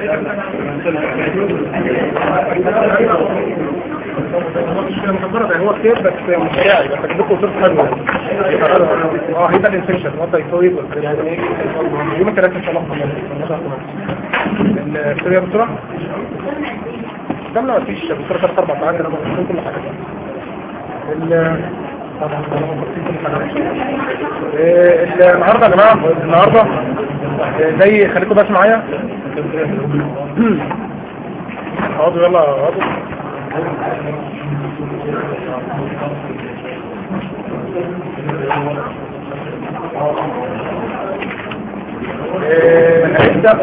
مش مجرد يعني هو كتير بس مش شائع بس عندكم صوت حلو اه هيبقى الانفكشن وضع يسوي يوم الثلاثاء ان شاء الله السرية بسرعة قدامنا مفيش بسرعة ثلاث اربع ساعات انا بقول كل حاجة ال طبعا طبعا بقول كل حاجة إيه، النهارده يا جماعة النهارده إيه، زي خليكم بس معايا اقعدوا يلا اقعدوا إيه، هنبدأ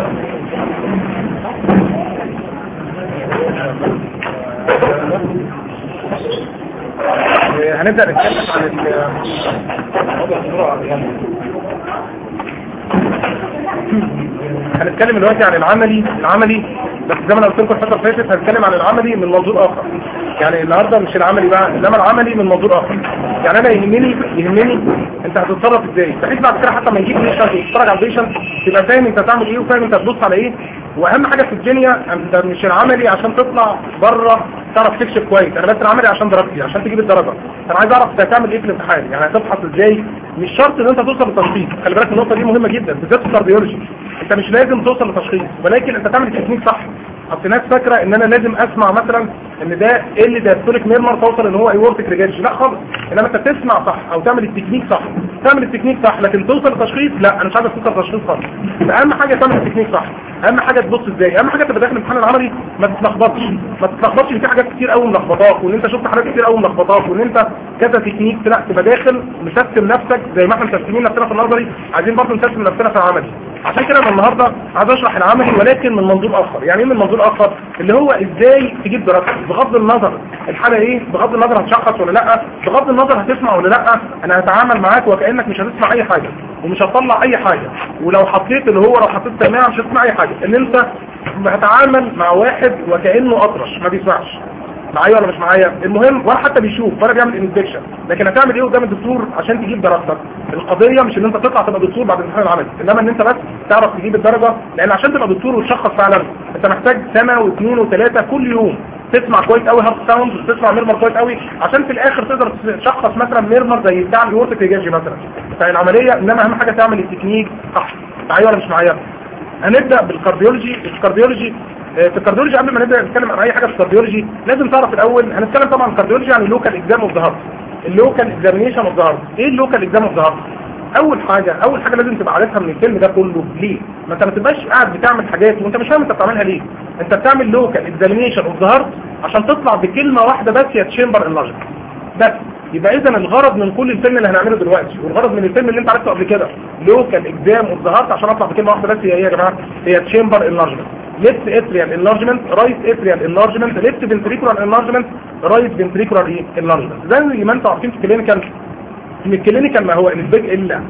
إيه، هنبدأ نتكلم عن ال هنتكلم دلوقتي عن العملي العملي بس زي ما انا قلت لكم الفتره اللي فاتت هنتكلم عن العملي من منظور اخر يعني النهارده مش العملي بقى انما العملي من منظور اخر يعني انا يهمني يهمني انت هتتصرف ازاي بحيث بعد كده حتى ما يجيب بيشنت وتتفرج على البيشنت تبقى فاهم انت هتعمل ايه وفاهم انت هتبص على ايه واهم حاجه في الدنيا انت مش العملي عشان تطلع بره تعرف تكشف كويس انا بس العملي عشان درجتي عشان تجيب الدرجه انا عايز اعرف انت هتعمل ايه في الامتحان يعني هتفحص ازاي مش شرط ان انت توصل للتشخيص خلي بالك النقطه دي مهمه جدا بالذات في الكارديولوجي انت مش لازم توصل لتشخيص ولكن انت تعمل التكنيك صح اصل ناس فاكره ان انا لازم اسمع مثلا ان ده ايه اللي دايستوليك ميرمر توصل ان هو ايورتيك ريجاج لا خالص انما انت تسمع صح او تعمل التكنيك صح تعمل التكنيك صح لكن توصل لتشخيص لا انا مش عايز توصل لتشخيص خالص اهم حاجه تعمل التكنيك صح اهم حاجه تبص ازاي اهم حاجه تبقى داخل الامتحان العملي ما تتلخبطش ما تتلخبطش ان في حاجات كتير قوي ملخبطاك وان انت شفت حاجات كتير قوي ملخبطاك وان انت كذا تكنيك لا تبقى داخل مسستم نفسك زي ما احنا مسستمين نفسنا في النظري عايزين برضه نسستم نفسنا في العملي عشان كده انا النهارده عايز اشرح العملي ولكن من منظور اخر يعني ايه من منظور اخر اللي هو ازاي تجيب درجتك بغض النظر الحاله ايه بغض النظر هتشخص ولا لا بغض النظر هتسمع ولا لا انا هتعامل معاك وكانك مش هتسمع اي حاجه ومش هتطلع اي حاجه ولو حطيت اللي هو لو حطيت سماعه مش هتسمع اي حاجه ان انت هتعامل مع واحد وكانه اطرش ما بيسمعش معايا ولا مش معايا المهم ولا حتى بيشوف ولا بيعمل انسبكشن لكن هتعمل ايه قدام الدكتور عشان تجيب درجتك القضيه مش ان انت تطلع تبقى دكتور بعد الامتحان العملي انما ان انت بس تعرف تجيب الدرجه لان عشان تبقى دكتور وتشخص فعلا انت محتاج سنه واثنين وثلاثه كل يوم تسمع كويس قوي هارت ساوند وتسمع ميرمر كويس قوي عشان في الاخر تقدر تشخص مثلا ميرمر زي بتاع اليورتيك ريجاجي مثلا فالعمليه انما اهم حاجه تعمل التكنيك صح معايا ولا مش معايا هنبدا بالكارديولوجي الكارديولوجي في الكارديولوجي قبل ما نبدا نتكلم عن اي حاجه في الكارديولوجي لازم تعرف الاول هنتكلم طبعا الكارديولوجي عن اللوكال اكزام اوف ذا هارت اللوكال اكزامينيشن اوف ذا هارت ايه اللوكال اكزام اوف ذا هارت اول حاجه اول حاجه لازم تبقى عارفها من الفيلم ده كله ليه ما انت ما تبقاش قاعد بتعمل حاجات وانت مش فاهم انت بتعملها ليه انت بتعمل لوكال اكزامينيشن اوف ذا هارت عشان تطلع بكلمه واحده بس يا تشامبر انلارجمنت بس يبقى اذا الغرض من كل الفيلم اللي هنعمله دلوقتي والغرض من الفيلم اللي انت عرفته قبل كده لوكال اكزام اوف ذا هارت عشان اطلع بكلمه واحده بس هي ايه يا جماعه هي تشامبر انلارجمنت ليفت اتريال انلارجمنت رايت اتريال انلارجمنت ليفت فنتريكولار انلارجمنت رايت فنتريكولار ايه انلارجمنت زي ما انتم عارفين في الكلينيكال ان الكلينيكال ما هو انسبيك الا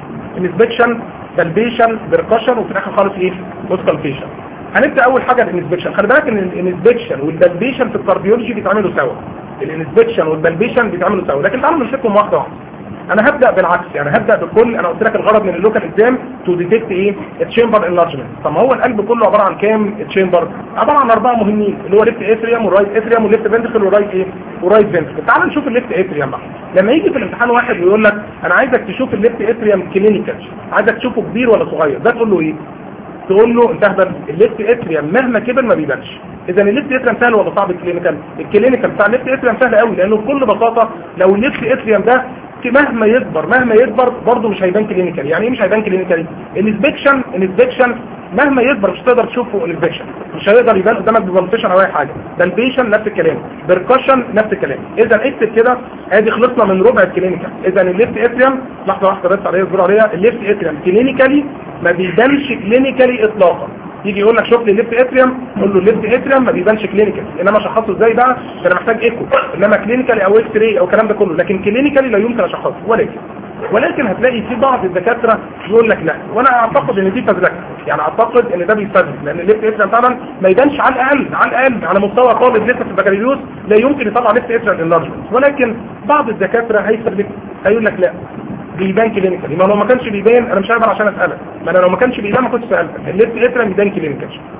انسبكشن بالبيشن بركشن وفي الاخر خالص ايه اوسكالبيشن هنبدا اول حاجه الانسبكشن خلي بالك ان الانسبكشن والبالبيشن في الكارديولوجي بيتعملوا سوا الانسبكشن والبالبيشن بيتعملوا سوا لكن تعالوا نمسكهم واحده واحده انا هبدا بالعكس يعني هبدا بكل انا قلت لك الغرض من اللوكال اكزام تو ديتكت ايه التشامبر انلارجمنت طب ما هو القلب كله عباره عن كام تشامبر عباره عن اربعه مهمين اللي هو ليفت اتريوم ورايت اتريوم وليفت فنتركل ورايت ايه ورايت فنتركل تعال نشوف الليفت اتريوم بقى لما يجي في الامتحان واحد ويقول لك انا عايزك تشوف الليفت اتريوم كلينيكال عايزك تشوفه كبير ولا صغير ده تقول له ايه تقول له انت اهبل الليفت اتريوم مهما كبر ما بيبانش اذا الليفت اتريوم سهل ولا صعب الكلينيكال الكلينيكال بتاع الليفت اتريوم سهل قوي لانه بكل بساطه لو الليفت اتريوم ده مهما يكبر مهما يكبر برضه مش هيبان كلينيكال يعني ايه مش هيبان كلينيكال الانسبكشن الانسبكشن مهما يكبر مش تقدر تشوفه الانسبكشن مش هيقدر يبان قدامك ببلطيشن او اي حاجه ده البيشن نفس الكلام بركشن نفس الكلام اذا اكتب كده ادي خلصنا من ربع الكلينيكال اذا الليفت اتريوم لحظه واحده بس عليها اصبر عليها الليفت اتريوم كلينيكالي ما بيبانش كلينيكالي اطلاقا يجي يقول لك شوف لي الليفت اتريوم قول له الليفت اتريوم ما بيبانش كلينيكال انما اشخصه ازاي بقى ده انا محتاج ايكو انما كلينيكالي او اكس راي او الكلام ده كله لكن كلينيكالي لا يمكن اشخصه ولكن ولكن هتلاقي في بعض الدكاتره يقول لك لا وانا اعتقد ان دي فزلكه يعني اعتقد ان ده بيستفزل لان الليفت اتريوم فعلا ما يبانش على الاقل على الاقل على مستوى طالب لسه في البكالوريوس لا يمكن يطلع ليفت اتريوم انلارجمنت ولكن بعض الدكاتره هيثبت هيقول لك لا بيبان كلينيكال ما لو ما كانش بيبان انا مش عارف عشان اسالك ما انا لو ما كانش بيبان ما كنتش سالتك الليفت اتريوم بيبان كلينيكال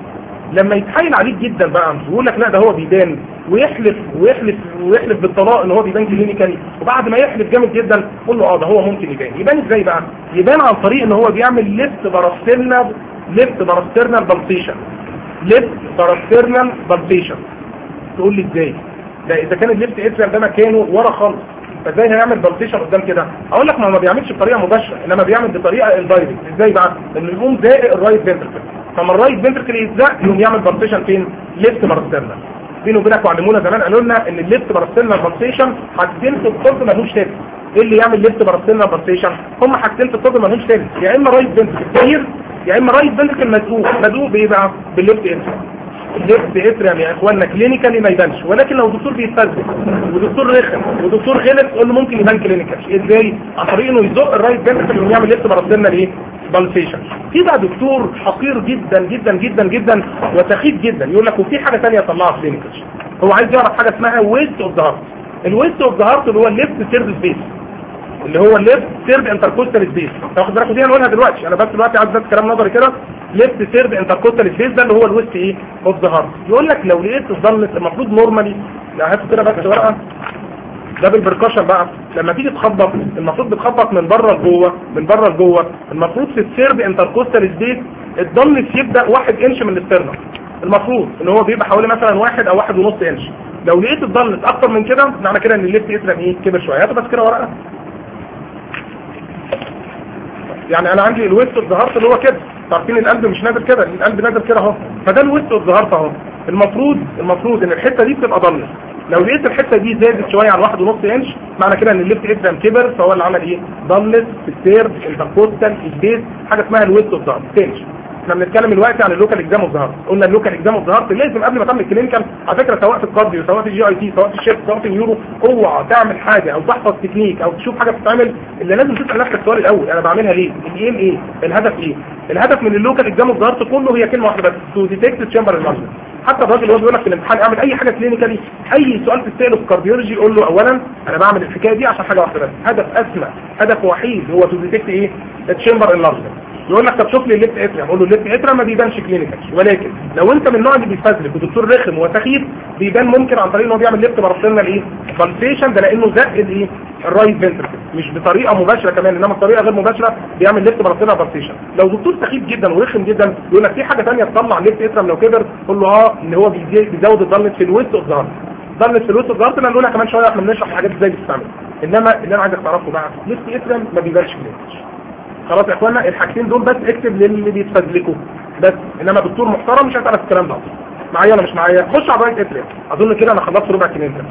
لما يتحايل عليك جدا بقى ويقول لك لا ده هو بيبان ويحلف ويحلف ويحلف بالطلاق ان هو بيبان كلينيكالي وبعد ما يحلف جامد جدا قول له اه ده هو ممكن يبان يبان ازاي بقى يبان عن طريق ان هو بيعمل ليفت باراسترنال ليفت باراسترنال بالبيشن ليفت باراسترنال بالبيشن تقول لي ازاي ده اذا كان الليفت اتريم ده مكانه ورا خالص فازاي هيعمل بالبيشن قدام كده اقول لك ما هو ما بيعملش بطريقه مباشره انما بيعمل بطريقه اندايركت ازاي بقى انه يقوم زائق الرايت فنتركل فما الرايت فنتركل يتزق يقوم يعمل بالبيشن فين ليفت باراسترنال بينه وبينك وعلمونا زمان قالوا لنا ان الليفت باراسترنال بالبيشن حاجتين في الطب ملهوش تاني ايه اللي يعمل ليفت باراسترنال بالبيشن هم حاجتين في الطب ملهوش تاني يا اما رايت فنتركل كبير يا اما رايت فنتركل مزقوق مزقوق بايه بقى بالليفت اتريم الليفت اتريم يا اخوانا كلينيكالي ما يبانش ولكن لو دكتور بيستخدم ودكتور رخم ودكتور غلط قول له ممكن يبان كلينيكال ازاي عن طريق انه يزق الرايت فنتركل انه يعمل ليفت باراسترنال ايه بالفيشن في بقى دكتور حقير جدا جدا جدا جدا وسخيف جدا يقول لك وفي حاجه ثانيه طلعها كلينيكال هو عايز يعرف حاجه اسمها ويست اوف ذا هارت الويست اوف ذا هارت اللي هو الليفت سيرد سبيس اللي هو الليفت سيرد انتركوستال سبيس تاخد بالك دي هنقولها دلوقتي انا بس دلوقتي عايز بس كلام نظري كده ليفت سيرد انتركوستال سبيس ده اللي هو الويست ايه اوف ذا هارت يقول لك لو لقيت الضلمه المفروض نورمالي لا هات كده بس ورقه ده بالبركشن بقى لما تيجي تخبط المفروض بتخبط من بره لجوه من بره لجوه المفروض في السيرد انتركوستال سبيس الضلمه يبدا واحد انش من الاسترنم المفروض ان هو بيبقى حوالي مثلا واحد او واحد ونص انش لو لقيت الضلمه اكتر من كده معنى كده ان الليفت اترم ايه كبر شويه هات بس كده ورقه يعني انا عندي الويست ظهرت اللي هو كده عارفين القلب مش نازل كده القلب نازل كده اهو فده الويست ظهرت اهو المفروض المفروض ان الحته دي بتبقى ضلمه لو لقيت الحته دي زادت شويه عن واحد ونص انش معنى كده ان الليفت اترم كبر فهو اللي عمل ايه ضلت في السيرد الانتركوستال البيس حاجه اسمها الويست اوف ظهر تنش احنا بنتكلم دلوقتي عن اللوكال اكزام اوف ظهر قلنا اللوكال اكزام اوف ظهر لازم قبل ما تعمل كلينيكال على فكره سواء في الكارديو سواء في الجي اي تي سواء في الشيب سواء في النيورو اوعى تعمل حاجه او تحفظ تكنيك او تشوف حاجه بتتعمل اللي لازم تسال نفسك السؤال الاول انا بعملها ليه الايم ايه الهدف ايه الهدف من اللوكال اكزام اوف ظهر كله هي كلمه واحده بس تو ديتكت تشامبر المارجن حتى الراجل اللي هو بيقول لك في الامتحان اعمل اي حاجه كلينيكالي اي سؤال تساله في الكارديولوجي قول له اولا انا بعمل الحكايه دي عشان حاجه واحده بس هدف اسمى هدف وحيد هو تو ديتكت ايه التشامبر انلارجمنت يقول لك طب شوف لي الليفت اتريم اقول له الليفت اتريم ما بيبانش كلينيكال ولكن لو انت من النوع اللي بيستسلك ودكتور رخم وسخيف بيبان ممكن عن طريق ان هو بيعمل ليفت بارسترنال ايه بالفيشن ده لانه زق الايه الرايت فنتركل مش بطريقه مباشره كمان انما بطريقه غير مباشره بيعمل ليفت بارسترنال بالفيشن لو دكتور سخيف جدا ورخم جدا يقول لك في حاجه ثانيه تطلع الليفت اتريم لو كبر قول له اه ان هو بيزود الضلمه في الويست اوف ظهر ضلمه في الويست اوف ظهر انا نقولها كمان شويه احنا بنشرح الحاجات ازاي بتستعمل انما اللي انا عايزك تعرفه بقى ليفت اتريم ما بيبانش كلينيكال خلاص يا اخوانا الحاجتين دول بس اكتب للي بيتفزلكوا بس انما دكتور محترم مش هتعرف الكلام ده معايا ولا مش معايا خش على الرايت اتريم اظن كده انا خلصت ربع كلينيكال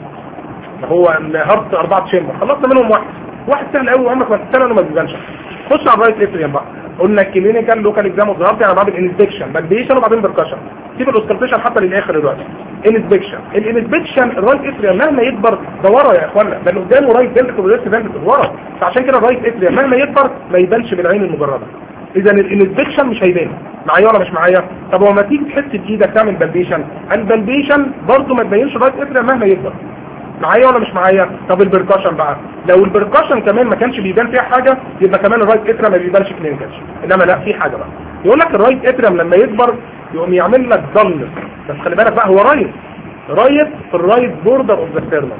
هو الهارت اربعه تشامبر خلصنا منهم واحد واحد سهل قوي عمرك ما تستنى انه ما بيبانش خش على الرايت اتريم بقى قلنا الكلينيكال لوكال اكزام اوف ظهرت يعني بعمل انسبكشن بالبيشن وبعدين بركشن سيب الاوسكالتيشن حتى للاخر دلوقتي انسبكشن الانسبكشن الرايت اتريم مهما يكبر ده ورا يا اخوانا ده اللي قدامه رايت فنتركل وليفت فنتركل ورا فعشان كده الرايت اتريم مهما يكبر ما يبانش بالعين المجرده اذا الانسبكشن مش هيبان معايا ولا مش معايا طب هو ما تيجي تحس بايدك تعمل بالبيشن البالبيشن برضه ما تبينش الرايت اتريم مهما يكبر معايا ولا مش معايا طب البركشن بقى لو البركشن كمان ما كانش بيبان فيها حاجه يبقى كمان الرايت اتريم ما بيبانش كلينيكال انما لا في حاجه بقى يقول لك الرايت اتريم لما يكبر يقوم يعمل لك ضل بس خلي بالك بقى هو رايت رايت في الرايت بوردر اوف ذا ستيرنم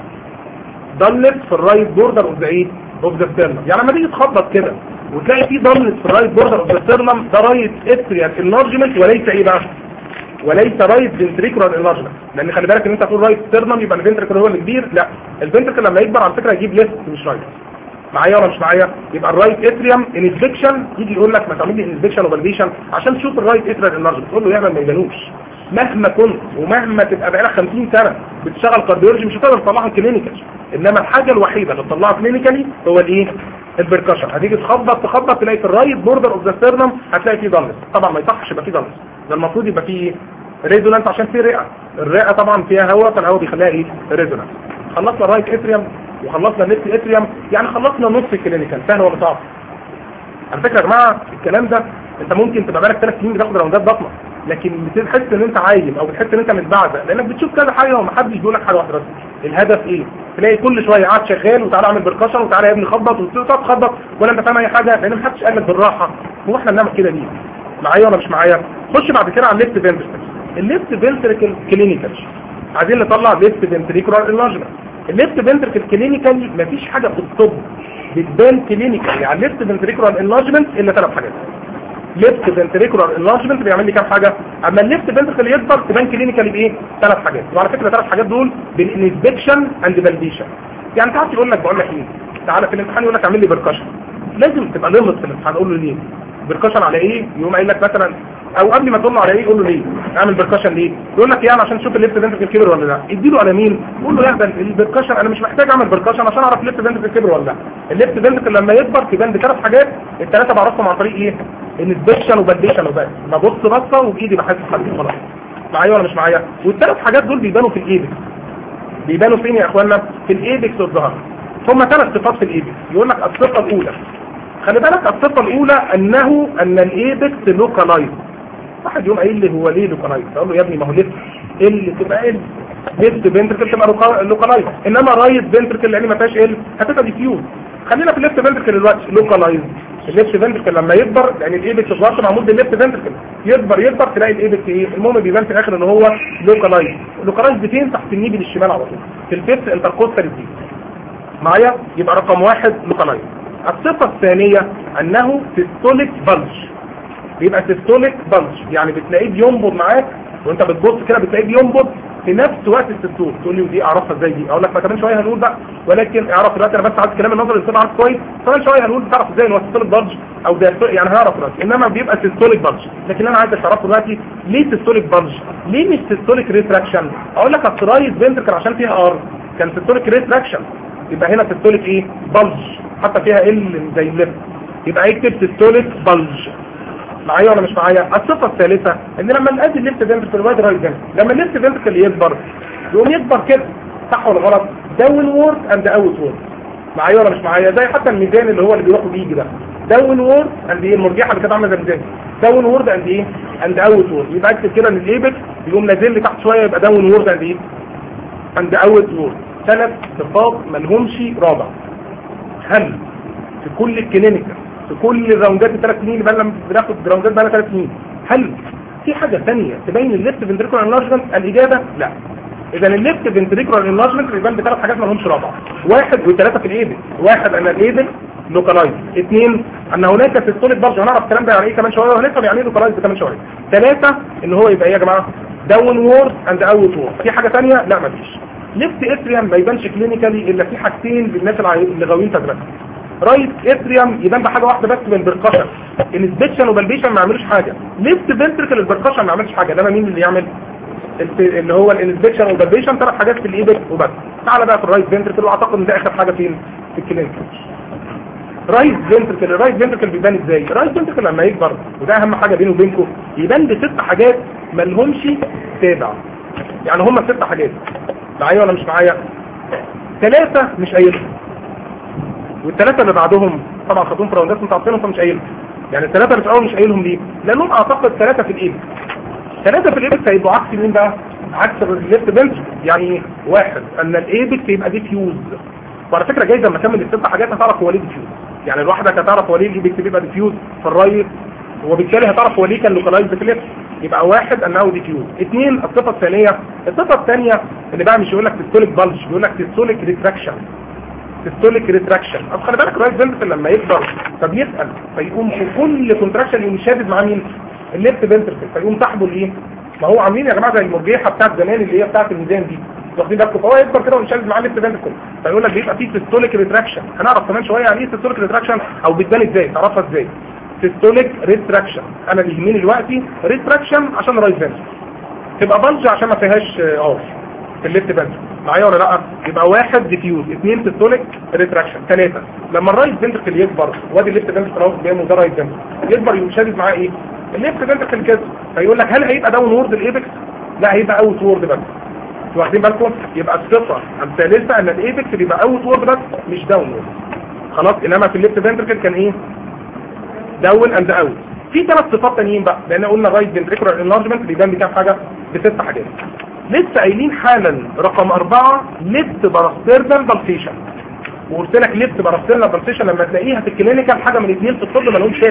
ضلت في الرايت بوردر اوف ذا ايه اوف ذا ستيرنم يعني لما تيجي تخبط كده وتلاقي في ضلت في الرايت بوردر اوف ذا ستيرنم ده رايت اتريال انلارجمنت وليس ايه بقى وليس رايت فنتريكولار انلارجمنت لان خلي بالك ان انت تقول رايت ستيرنم يبقى الفنتريكل هو اللي كبير لا الفنتريكل لما يكبر على فكره يجيب ليفت مش رايت معايا ولا مش معايا يبقى الرايت اتريوم انسبكشن يجي يقول لك ما تعمل لي انسبكشن وفاليديشن عشان تشوف الرايت اتريال انلارجمنت تقول له يعمل ما يبانوش مهما كنت ومهما تبقى بقالك 50 سنه بتشتغل كارديولوجي مش هتقدر تطلعها كلينيكال انما الحاجه الوحيده اللي تطلعها كلينيكالي هو الايه البركشن هتيجي تخبط تخبط تلاقي في الرايت بوردر اوف ذا ستيرنم هتلاقي فيه ضلس طبعا ما يصحش يبقى فيه ضلس ده المفروض يبقى فيه ريزونانس عشان فيه رئه الرئه طبعا فيها هواء فالهواء بيخليها ايه ريزونانس خلصنا الرايت اتريوم وخلصنا الليفت اتريوم يعني خلصنا نص الكلينيكال سهل ولا صعب على فكره يا جماعه الكلام ده انت ممكن تبقى بقالك ثلاث سنين بتاخد راوندات ضخمه لكن بتحس ان انت عايم او بتحس ان انت متبعزق لانك بتشوف كذا حاجه ومحدش بيقول لك حاجه واحده بس الهدف ايه تلاقي كل شويه قاعد شغال وتعالى اعمل بركشن وتعالى يا ابني خبط وتقعد تخبط ولا انت فاهم اي حاجه لان محدش قال لك بالراحه هو احنا بنعمل كده ليه معايا ولا مش معايا خش بعد كده على الليفت فنتركل الليفت فنتريكل كلينيكال عايزين نطلع ليفت فنتريكولار انلارجمنت الليفت فنتريكل كلينيكال مفيش حاجه في الطب بتبان كلينيكال يعني الليفت فنتريكولار انلارجمنت الا ثلاث حاجات ليفت فنتريكولار انلارجمنت بيعمل لي كام حاجه اما الليفت فنتريكل يكبر تبان كلينيكال بايه ثلاث حاجات وعلى فكره الثلاث حاجات دول بالانسبكشن اند فاليديشن يعني تعال يقول لك بقول لك ايه تعالى في الامتحان يقول لك اعمل لي بركشن لازم تبقى ليمت في الامتحان اقول له ليه بركشن على ايه يقوم قايل لك مثلا او قبل ما تقول له على ايه يقول له ليه اعمل بركشن ليه يقول لك يعني عشان تشوف الليفت فنتريكل كبر ولا لا اديله على مين قول له لا ده البركشن انا مش محتاج اعمل بركشن عشان اعرف الليفت فنتريكل كبر ولا لا الليفت فنتريكل لما يكبر تبان بثلاث حاجات الثلاثه بعرفهم عن طريق ايه انسبكشن وفاليديشن وبس ببص بصه وبايدي بحس بحد خلاص معايا ولا مش معايا والثلاث حاجات دول بيبانوا في الايبكس بيبانوا فين يا اخوانا في الايبكس والظهر هم ثلاث صفات في الايبكس يقول لك الصفه الاولى خلي بالك الصفه الاولى انه ان الايبكس لوكالايز واحد يوم قايل لي هو ليه لوكالايز اقول له يا ابني ما هو ليفت ال تبقى ال ليفت فنتركل تبقى لوكالايز انما رايت فنتركل لان ما فيهاش ال هتبقى ديفيوز خلينا في الليفت فنتركل دلوقتي لوكالايز الليفت فنتركل لما يكبر لان الايبكس الظهر معمول بالليفت فنتركل يكبر يكبر تلاقي الايبكس ايه المهم بيبان في الاخر ان هو لوكالايز لوكالايز دي فين تحت النيبل الشمال على طول في الفيفث انتركوستال دي معايا يبقى رقم واحد لوكالايز الصفة الثانية انه سيستوليك بلج بيبقى سيستوليك بلج يعني بتلاقيه بينبض معاك وانت بتبص كده بتلاقيه بينبض في نفس وقت السيستول تقول لي ودي اعرفها ازاي دي اقول لك ما كمان شويه هنقول بقى ولكن اعرف دلوقتي انا بس عايز الكلام النظري اللي عارف كويس كمان شويه هنقول تعرف ازاي ان هو سيستوليك بلج او ده يعني هنعرف دلوقتي انما بيبقى سيستوليك بلج لكن انا عايز تعرفه دلوقتي ليه سيستوليك بلج ليه مش سيستوليك ريتراكشن اقول لك اصل رايت فنتركل عشان فيها ار كان سيستوليك ريتراكشن يبقى هنا سيستوليك ايه بلج حتى فيها ال زي الليفت يبقى يكتب سيستوليك بلج معايا ولا مش معايا الصفه الثالثه ان لما نقاد الليفت فنتركل الواد رايت فنتركل لما الليفت فنتركل يكبر يقوم يكبر كده صح ولا غلط داون وورد اند اوت وورد معايا ولا مش معايا زي حتى الميزان اللي هو اللي بيروح وبيجي ده داون وورد اند ايه المرجحه اللي كانت عامله زي الميزان داون وورد اند ايه اند اوت وورد يبقى اكتب كده ان الايبكس يقوم نازل لي تحت شويه يبقى داون وورد اند ايه اند اوت وورد ثلاث صفات مالهمش رابع هل في كل الكلينيكال في كل الراوندات الثلاث سنين اللي بقى بناخد راوندات بقى ثلاث سنين هل في حاجه ثانيه تبين الليفت فنتريكولار انلارجمنت الاجابه لا اذا الليفت فنتريكولار انلارجمنت بيبان بثلاث حاجات ما لهمش رابع واحد وثلاثه في الايبل واحد ان الايبل لوكالايز اثنين ان هناك سيستوليك بلج هنعرف الكلام ده يعني ايه كمان شويه وهنفهم يعني ايه لوكالايز كمان شويه ثلاثه ان هو يبقى ايه يا جماعه داون وورد اند اوت وورد في حاجه ثانيه لا ما فيش ليفت اتريم ما يبانش كلينيكالي الا في حاجتين للناس اللي غاويين تدرس رايت اتريم يبان بحاجه واحده بس من البركشن الانسبكشن وبالبيشن ما يعملوش حاجه ليفت فنتركل البركشن ما يعملش حاجه انما مين اللي يعمل اللي هو الانسبكشن والبالبيشن ثلاث حاجات في الايبك وبس تعالى بقى في الرايت فنتركل واعتقد ان ده اخر حاجه فين في الكلينيكال رايت فنتركل الرايت فنتركل بيبان ازاي الرايت فنتركل لما يكبر وده اهم حاجه بينه وبينكم يبان بست حاجات ما لهمش تابع يعني هم ست حاجات معايا ولا مش معايا ثلاثه مش قايلهم والثلاثه اللي بعدهم طبعا خدوهم في راوندات انتوا عارفينهم فمش قايلهم يعني الثلاثه اللي في الاول مش قايلهم ليه لانهم اعتقد ثلاثه في الايبك ثلاثه في الايبك هيبقوا عكس مين بقى عكس الليفت بنش يعني واحد ان الايبك يبقى ديفيوز وعلى فكره جايزه لما اكمل الست حاجات هتعرف هو ليه ديفيوز يعني الواحده هتعرف هو ليه الايبك بيبقى ديفيوز في الرايت وبالتالي هتعرف هو ليه كان لوكالايز في الليفت يبقى واحد انه ديفيوز اثنين الصفه الثانيه الصفه الثانيه اللي بقى مش يقول لك سيستوليك بلج بيقول لك سيستوليك ريتراكشن سيستوليك ريتراكشن اصل خلي بالك الرايت فنتركل لما يكبر فبيسال فيقوم في كل كونتراكشن يقوم شادد مع مين الليفت فنتركل فيقوم سحبه لايه ما هو عاملين يا جماعه زي المرجيحه بتاعت زمان اللي هي بتاعت الميزان دي واخدين بالكم فهو يكبر كده ويشدد مع الليفت فنتركل فيقول لك بيبقى فيه سيستوليك ريتراكشن هنعرف كمان شويه يعني ايه سيستوليك ريتراكشن او بتبان ازاي تعرفها ازاي سيستوليك ريتراكشن انا اللي يهمني دلوقتي ريتراكشن عشان الرايت فنتركل تبقى بلج عشان ما فيهاش ار في الليفت فنتركل معايا ولا لا يبقى واحد ديفيوز اثنين سيستوليك ريتراكشن ثلاثه لما الرايت فنتركل يكبر وادي الليفت فنتركل اهو قدامه ده رايت فنتركل يكبر يقوم شادد معاه ايه الليفت فنتركل كده فيقول لك هل هيبقى داون وورد الايبكس لا هيبقى اوت وورد بس واخدين بالكم يبقى الصفه الثالثه ان الايبكس بيبقى اوت وورد بس مش داون وورد خلاص انما في الليفت فنتركل كان ايه داون اند اوت في ثلاث صفات تانيين بقى لان قلنا الرايت فنتريكولار انلارجمنت بيبان بكام حاجه بست حاجات لسه قايلين حالا رقم أربعة ليفت باراستيرنال بالسيشن وقلت لك ليفت باراستيرنال بالسيشن لما تلاقيها في الكلينيكال حاجه من الاثنين في الطب ما لهمش شابه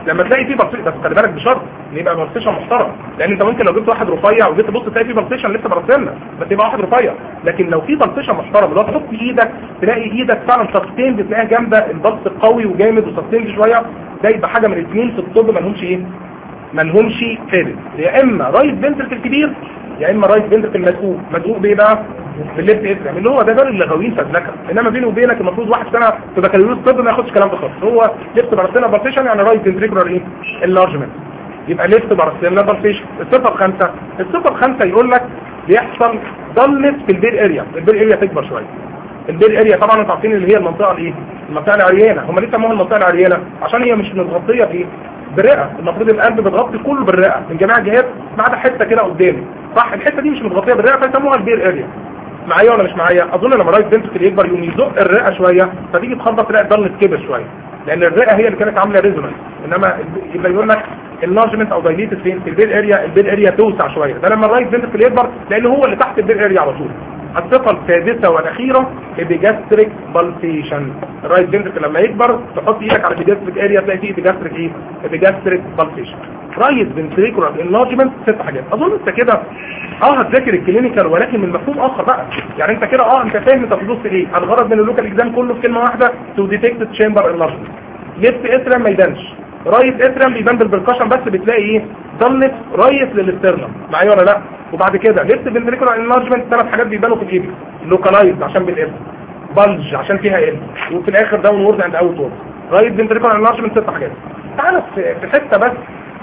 لما تلاقي فيه بلطيشن بس خلي بالك بشرط ان يبقى بلطيشن محترم لان انت ممكن لو جبت واحد رفيع وجيت تبص تلاقي فيه بلطيشن لسه برسلنا بس يبقى واحد رفيع لكن لو في بلطيشن محترم لو تحط ايدك تلاقي ايدك فعلا سستيند تلاقيها جامده البلط قوي وجامد وسستيند شويه ده يبقى حاجه من الاثنين في الطب ما لهمش ايه ما لهمش ثابت يا اما رايت فنتركل كبير يا اما رايت فنتركل مدقوق مدقوق بايه بقى بالليفت اتريم اللي هو ده ده اللغويين فزلكه انما بيني وبينك المفروض واحد سنه في بكالوريوس طب ما ياخدش الكلام ده خالص هو ليفت بارسينا بارتيشن يعني رايت فنتريكولار ايه اللارجمنت يبقى ليفت بارسينا بارتيشن الصفه الخامسه الصفه الخامسه يقول لك بيحصل ضلت في البير اريا البير اريا تكبر شويه البير اريا طبعا انتوا عارفين اللي هي المنطقه الايه المنطقه العريانه هم ليه سموها المنطقه العريانه عشان هي مش متغطيه بايه بالرئه المفروض القلب بتغطي كله بالرئه من جميع الجهات ما عدا حته كده قدامي صح الحته دي مش متغطيه بالرئه فيسموها البير اريا معايا ولا مش معايا اظن لما رايت فنتركل يكبر يقوم يزق الرئه شويه فتيجي تخبط تلاقي ضلت كبر شويه لان الرئه هي اللي كانت عامله ريزونانس انما يبقى يقول لك اللارجمنت او دايليتد فين في البير اريا البير اريا توسع شويه ده لما الرايت فنتركل يكبر لان هو اللي تحت البير اريا على طول الصفة السادسة والأخيرة إبيجاستريك بالسيشن الرايت فنتركل لما يكبر تحط إيدك على إبيجاستريك اريا تلاقي فيه إبيجاستريك إيه؟ إبيجاستريك بالسيشن رايت فنتريكولار انلارجمنت ست حاجات أظن أنت كده اه هتذاكر الكلينيكال ولكن من مفهوم آخر بقى يعني أنت كده اه أنت فاهم أنت بتبص إيه الغرض من اللوكال إكزام كله في كلمة واحدة تو ديتكت تشامبر انلارجمنت ليفت اترم ما يبانش رايت اترم بيبان بالبركشن بس بتلاقي ايه ضلت رايت للاسترنم معايا ولا لا وبعد كده ليفت فنتريكولار انلارجمنت ثلاث حاجات بيبانوا في الايبس لوكالايزد عشان بالاب بلج عشان فيها ال وفي الاخر داون وورد اند اوت وورد رايت فنتريكولار انلارجمنت ست حاجات تعالى في حته بس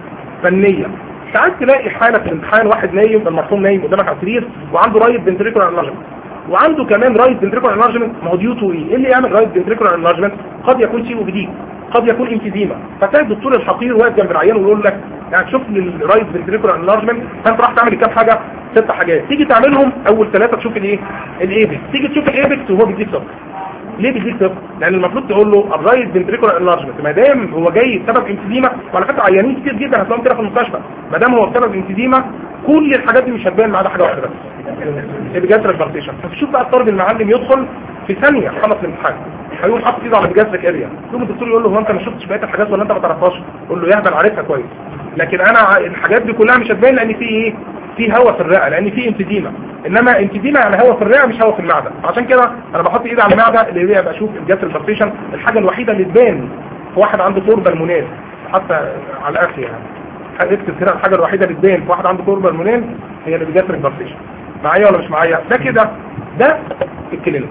فنيه ساعات تلاقي حاله في الامتحان واحد نايم المرحوم نايم قدامك على السرير وعنده رايت فنتريكولار انلارجمنت وعنده كمان رايت فنتريكولار انلارجمنت ما هو ديو تو ايه اللي يعمل رايت فنتريكولار انلارجمنت قد يكون سي وبدي قد يكون انفيزيما فتلاقي الدكتور الحقير واقف جنب العيان ويقول لك يعني شوف لي الرايت فنتريكولار انلارجمنت فانت راح تعمل كام حاجه ست حاجات تيجي تعملهم اول ثلاثه تشوف الايه الايبكس تيجي تشوف الايبكس وهو بيديك صفر ليه بيديك صفر لان المفروض تقول له الرايت فنتريكولار انلارجمنت ما دام هو جاي بسبب انفيزيما وعلى فكره عيانين كتير جدا هتلاقيهم كده في المستشفى ما دام هو بسبب انفيزيما كل الحاجات دي مش هتبان ما عدا حاجه واحده بس الجاستريك بارتيشن فشوف بقى الطالب المعلم يدخل في ثانيه خلص الامتحان هيقوم حاطط ايده على الجاستريك اريا يقوم الدكتور يقول له هو انت ما شفتش بقيه الحاجات ولا انت ما تعرفهاش يقول له يهبل عارفها كويس لكن انا الحاجات دي كلها مش هتبان لان في ايه في هواء في الرئه لان في انفيديما انما انفيديما يعني هواء في الرئه مش هواء في المعده عشان كده انا بحط ايدي على المعده اللي هي بشوف الجاستريك بارتيشن الحاجه الوحيده اللي تبان في واحد عنده توربه المونات حتى على الاخر يعني اكتب كده الحاجه الوحيده اللي تبان في واحد عنده توربه المونات هي اللي بجاستريك بارتيشن معايا ولا مش معايا ده كده ده الكلينيك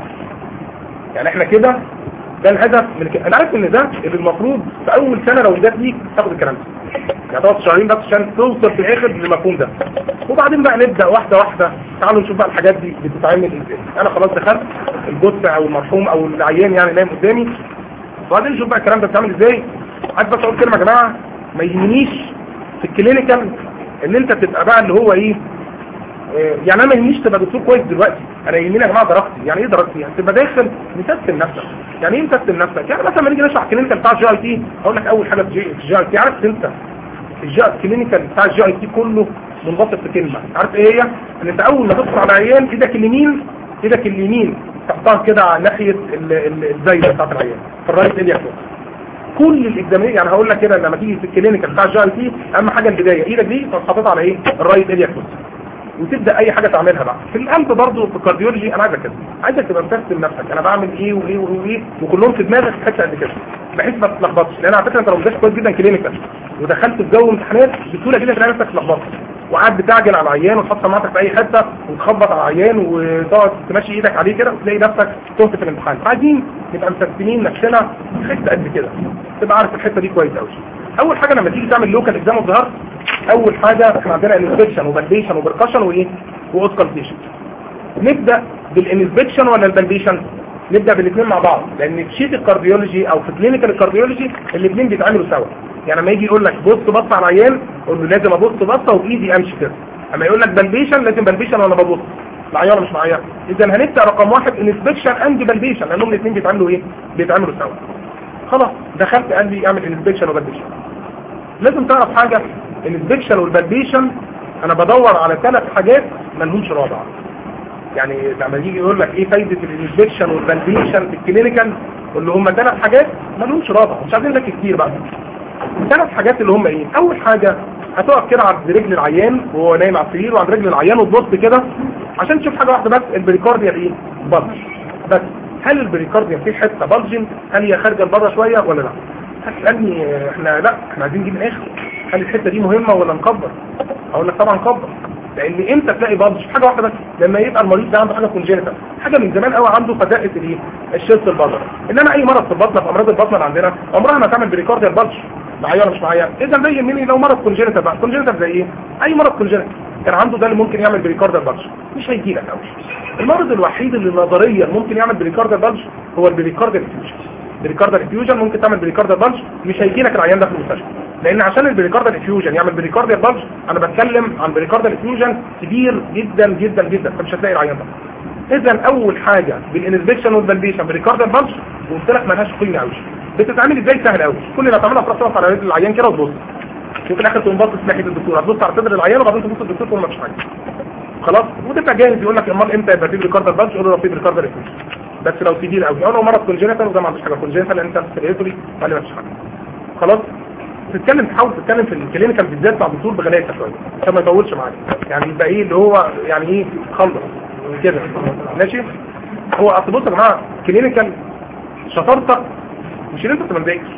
يعني احنا كده ده الهدف من كده. انا عارف ان ده اللي المفروض في اول سنه لو جات ليك تاخد الكلام ده يعني تقعد شهرين بس عشان توصل في الاخر للمفهوم ده وبعدين بقى نبدا واحده واحده تعالوا نشوف بقى الحاجات دي بتتعمل ازاي انا خلاص دخلت الجثه او المرحوم او العيان يعني نايم قدامي وبعدين نشوف بقى الكلام ده بيتعمل ازاي عايز بس اقول كلمه يا جماعه ما يهمنيش في الكلينيكال ان انت تبقى بقى اللي هو ايه يعني انا ما يهمنيش تبقى دكتور كويس دلوقتي انا يهمني يا جماعه درجتي يعني ايه درجتي يعني تبقى داخل مسستم نفسك يعني ايه مسستم نفسك يعني مثلا لما نيجي نشرح كلينيكال بتاع الجي اي تي هقول لك اول حاجه في الجي اي تي عارف انت الكلينيكال بتاع الجي اي تي كله منبسط في كلمه عارف ايه هي ان انت اول ما تدخل على عيان ايدك اليمين ايدك اليمين تحطها كده على ناحيه الزايده بتاعت العيان في الرايت ايديا كل الاكزامين يعني هقول لك كده لما تيجي في الكلينيكال بتاع الجي اي تي اهم حاجه البدايه ايدك دي تروح حاططها على ايه الرايت ايديا وتبدا اي حاجه تعملها بقى في القلب برضه في الكارديولوجي انا عايزك كده عايزك تبقى مسستم نفسك انا بعمل ايه وايه وايه وكلهم في دماغك في حته قد كده بحيث ما تتلخبطش لان على فكره انت لو مذاكر كويس جدا كلينيكال ودخلت في جو امتحانات بسهوله جدا تلاقي نفسك اتلخبطت وقاعد بتعجل على العيان وتحط سماعتك في اي حته وتخبط على العيان وتقعد تمشي ايدك عليه كده وتلاقي نفسك تهت في الامتحان عايزين نبقى مسستمين نفسنا في حته قد كده تبقى عارف الحته دي كويس قوي اول حاجه لما تيجي تعمل لوكال اكزام الظهر اول حاجه احنا عندنا انسبكشن وبالبيشن وبركشن وايه واوسكالتيشن نبدا بالانسبكشن ولا البالبيشن نبدا بالاثنين مع بعض لان في شيت الكارديولوجي او في كلينيكال الكارديولوجي الاثنين بيتعملوا سوا يعني لما يجي يقول لك بص بص على العيان قول له لازم ابص بصه وبايدي امشي كده اما يقول لك بالبيشن لازم بالبيشن وانا ببص معايا ولا مش معايا اذا هنبدا رقم واحد انسبكشن اند بالبيشن لانهم الاثنين بيتعملوا ايه بيتعملوا سوا خلاص دخلت قال لي اعمل انسبكشن وبالبيشن لازم تعرف حاجه الانسبكشن والبالبيشن انا بدور على ثلاث حاجات ما لهمش رابع يعني لما يجي يقول لك ايه فايده الانسبكشن والبالبيشن في الكلينيكال اللي هم ثلاث حاجات ما لهمش رابع مش عايزين نذاكر كتير بقى ثلاث حاجات اللي هم ايه اول حاجه هتقف كده عند رجل العيان وهو نايم على السرير وعند رجل العيان وتبص كده عشان تشوف حاجه واحده بس البريكارديا ايه بلج بس هل البريكارديا فيه حته بلجن هل هي خارجه لبره شويه ولا لا هتسالني آه، احنا لا احنا عايزين نجيب الاخر هل الحته دي مهمه ولا نكبر اقول لك طبعا كبر لان امتى تلاقي بلج حاجه واحده بس لما يبقى المريض ده عنده حاجه كونجينيتال حاجه من زمان قوي عنده فدقه الايه الشلت البطن انما اي مرض في البطن في امراض البطن اللي عندنا عمرها ما تعمل بريكارديال بلج معايا ولا مش معايا اذا زي مني لو مرض كونجينيتال بقى كونجينيتال زي ايه اي مرض كونجينيتال كان عنده ده اللي ممكن يعمل بريكارديال بلج مش هيجي لك قوي المرض الوحيد اللي نظريا ممكن يعمل بريكارديال بلج هو البريكارديال فيوجن بريكاردال افيوجن ممكن تعمل بريكاردال بلج مش هيجي لك العيان ده في المستشفى لان عشان البريكاردال افيوجن يعمل بريكاردال بلج انا بتكلم عن بريكاردال افيوجن كبير جدا جدا جدا فمش هتلاقي العيان ده اذا اول حاجه بالانسبكشن والفاليديشن بريكاردال بلج وقلت لك مالهاش قيمه قوي بتتعمل ازاي سهل قوي كل اللي هتعملها في راسك على رجل العيان كده وتبص وفي الاخر تقوم باصص ناحيه الدكتور هتبص على صدر العيان وبعدين تبص للدكتور تقول ما فيش حاجه خلاص وتبقى جاهز يقول لك امال امتى يبقى في بريكاردال بلج قول له لو في بريكاردال افيوجن بس لو سيفير قوي لو مرض كونجينيتال وده ما عندوش حاجه كونجينيتال انت سيريتوري قال ما فيش حاجه خلاص تتكلم تحاول تتكلم في الكلينيكال بالذات مع الدكتور بغلاسه شويه عشان ما يطولش معاك يعني يبقى ايه اللي هو يعني ايه خلص كده ماشي هو اصل بص يا جماعه كلينيكال شطارتك مش ان انت ما تذاكرش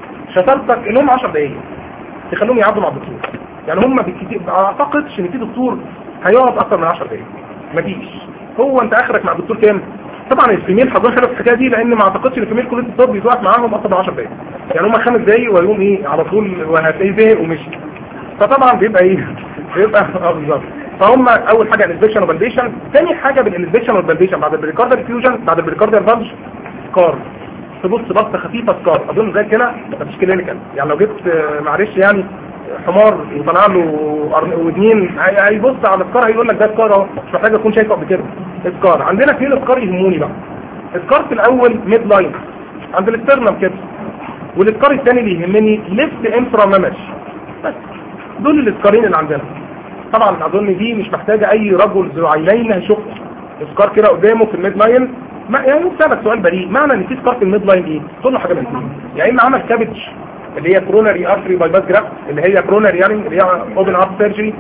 شطارتك ان هم 10 دقايق تخليهم يقعدوا مع الدكتور يعني هم بالكتير ما اعتقدش ان في دكتور هيقعد اكتر من 10 دقايق مفيش هو انت اخرك مع الدكتور كام طبعا الفيميل حضرتك خلف الحكايه دي لان ما اعتقدش ان الفيميل كليه الطب يتوقف معاهم اكتر من 10 دقايق يعني هم خمس دقايق ويقوم ايه على طول وهتلاقيه زهق ومشي فطبعا بيبقى ايه بيبقى اه بالظبط فهم اول حاجه الانسبكشن والفاليديشن ثاني حاجه بالانسبكشن والفاليديشن بعد البريكاردال فيوجن بعد البريكاردال بلج سكار تبص بصه خفيفه سكار اظن زي كده مفيش كلينيكال يعني لو جبت آه، معلش يعني حمار وطلع له قرن- ودنين هي- هيبص على السكار هيقول لك ده سكار اهو مش محتاج اكون شايفه قبل كده سكار عندنا اثنين سكار يهموني بقى السكار في الاول ميد لاين عند الاسترنم كده والسكار الثاني اللي يهمني ليفت انفرا مامش بس دول السكارين اللي عندنا طبعا اظن دي مش محتاجه اي رجل ذو عينين هيشوفها سكار كده قدامه في الميد لاين ما يعني بسألك سؤال بريء معنى ان في سكار في الميد لاين ايه تقول له حاجه من الاثنين يا اما عمل كابج اللي هي كروناري ارتري بايباس جراف اللي هي كروناري يعني اللي هي اوبن ارت سيرجري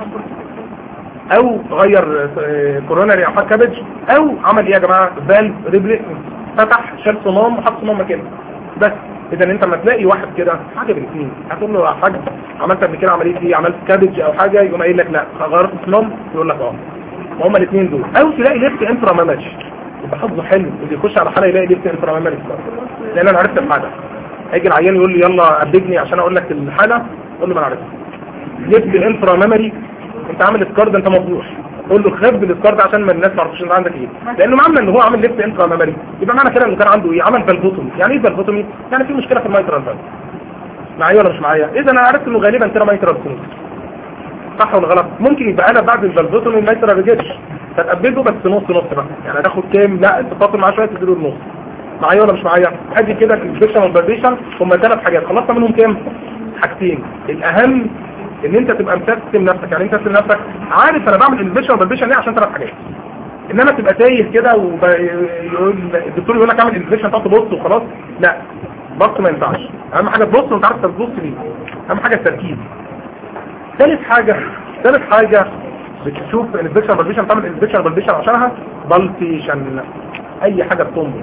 او غير كوروناري او حاجه كابج او عمل ايه يا جماعه فالف ريبلي فتح شال صمام وحط صمام مكانه بس اذا انت لما تلاقي واحد كده حاجه بالاثنين هتقول له يا حاج عملت قبل كده عمليه ايه عملت كابج او حاجه يقوم قايل لك لا غيرت الصمام يقول لك اه وهما الاثنين دول او تلاقي ليفت انفرا مامج يبقى حظه حلو اللي يخش على حاله يلاقي ليفت انفرا مامج لان انا عرفت الحاله هيجي العيان يقول لي يلا قبجني عشان اقول لك الحاله اقول له ما انا عرفت ليفت انفرا مامري انت عامل سكار ده انت مفضوح قول له خف السكار ده عشان ما الناس ما تعرفش ان عندك ايه لانه معنى ان هو عامل ليفت انفرا مامري يبقى معنى كده انه كان عنده ايه عمل فالفوتومي يعني ايه فالفوتومي يعني في مشكله في الميترال فالف معايا ولا مش معايا اذا انا عرفت انه غالبا كده ميترال سنوز صح ولا غلط ممكن يبقى انا بعد الفالفوتومي الميترال ريجيتش فتقبله بس نص نص بقى يعني هتاخد كام لا انت فاضل معاه شويه تديله النص معايا ولا مش معايا ادي كده الانسبكشن والفاليديشن هم ثلاث حاجات خلصنا منهم كام حاجتين الاهم ان انت تبقى مسيستم نفسك يعني انت تسيستم نفسك عارف انا بعمل انسبكشن والفاليديشن ليه عشان ثلاث حاجات انما تبقى تايه كده ويقول الدكتور يقول لك اعمل انسبكشن تقعد تبص وخلاص لا بص ما ينفعش اهم حاجه تبص وانت عارف تبص ليه اهم حاجه التركيز ثالث حاجه ثالث حاجه بتشوف الانسبكشن والفاليديشن تعمل انسبكشن والفاليديشن عشانها بالتيشن اي حاجه بتنبض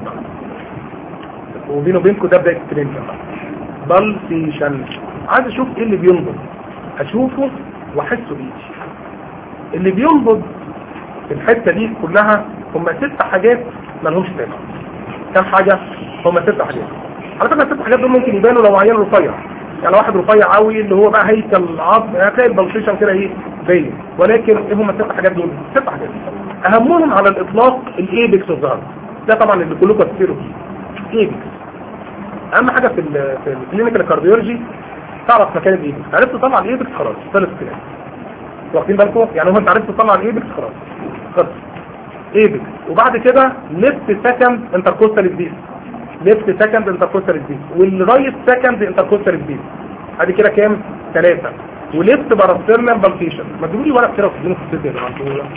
وبينه وبينكم ده بدايه الكلينيكال بالتيشن عايز اشوف ايه اللي بينبض اشوفه واحسه بايدي اللي بينبض في الحته دي كلها هم ست حاجات ما لهمش لازمه كام حاجه هم ست حاجات على فكره الست حاجات دول ممكن يبانوا لو عيان رفيع يعني واحد رفيع قوي اللي هو بقى هيكل عظم هتلاقي البلطيشن كده ايه باين ولكن ايه هم الست حاجات دول ست حاجات اهمهم على الاطلاق الايبكس اوف ذا ده طبعا اللي كلكم تفكروا فيه ايبكس اهم حاجه في ال في الكلينيكال كارديولوجي تعرف مكان الايبكس عرفت تطلع الايبكس خلاص خلص كده واخدين بالكم يعني هو انت عرفت تطلع الايبكس خلاص خلص ايبكس وبعد كده ليفت سكند انتركوستال سبيس ليفت سكند انتركوستال سبيس والرايت سكند انتركوستال سبيس ادي كده كام ثلاثة وليفت باراسترنال بالفيشن ما تقولي ورق كده وتديني في السيتي يا جماعه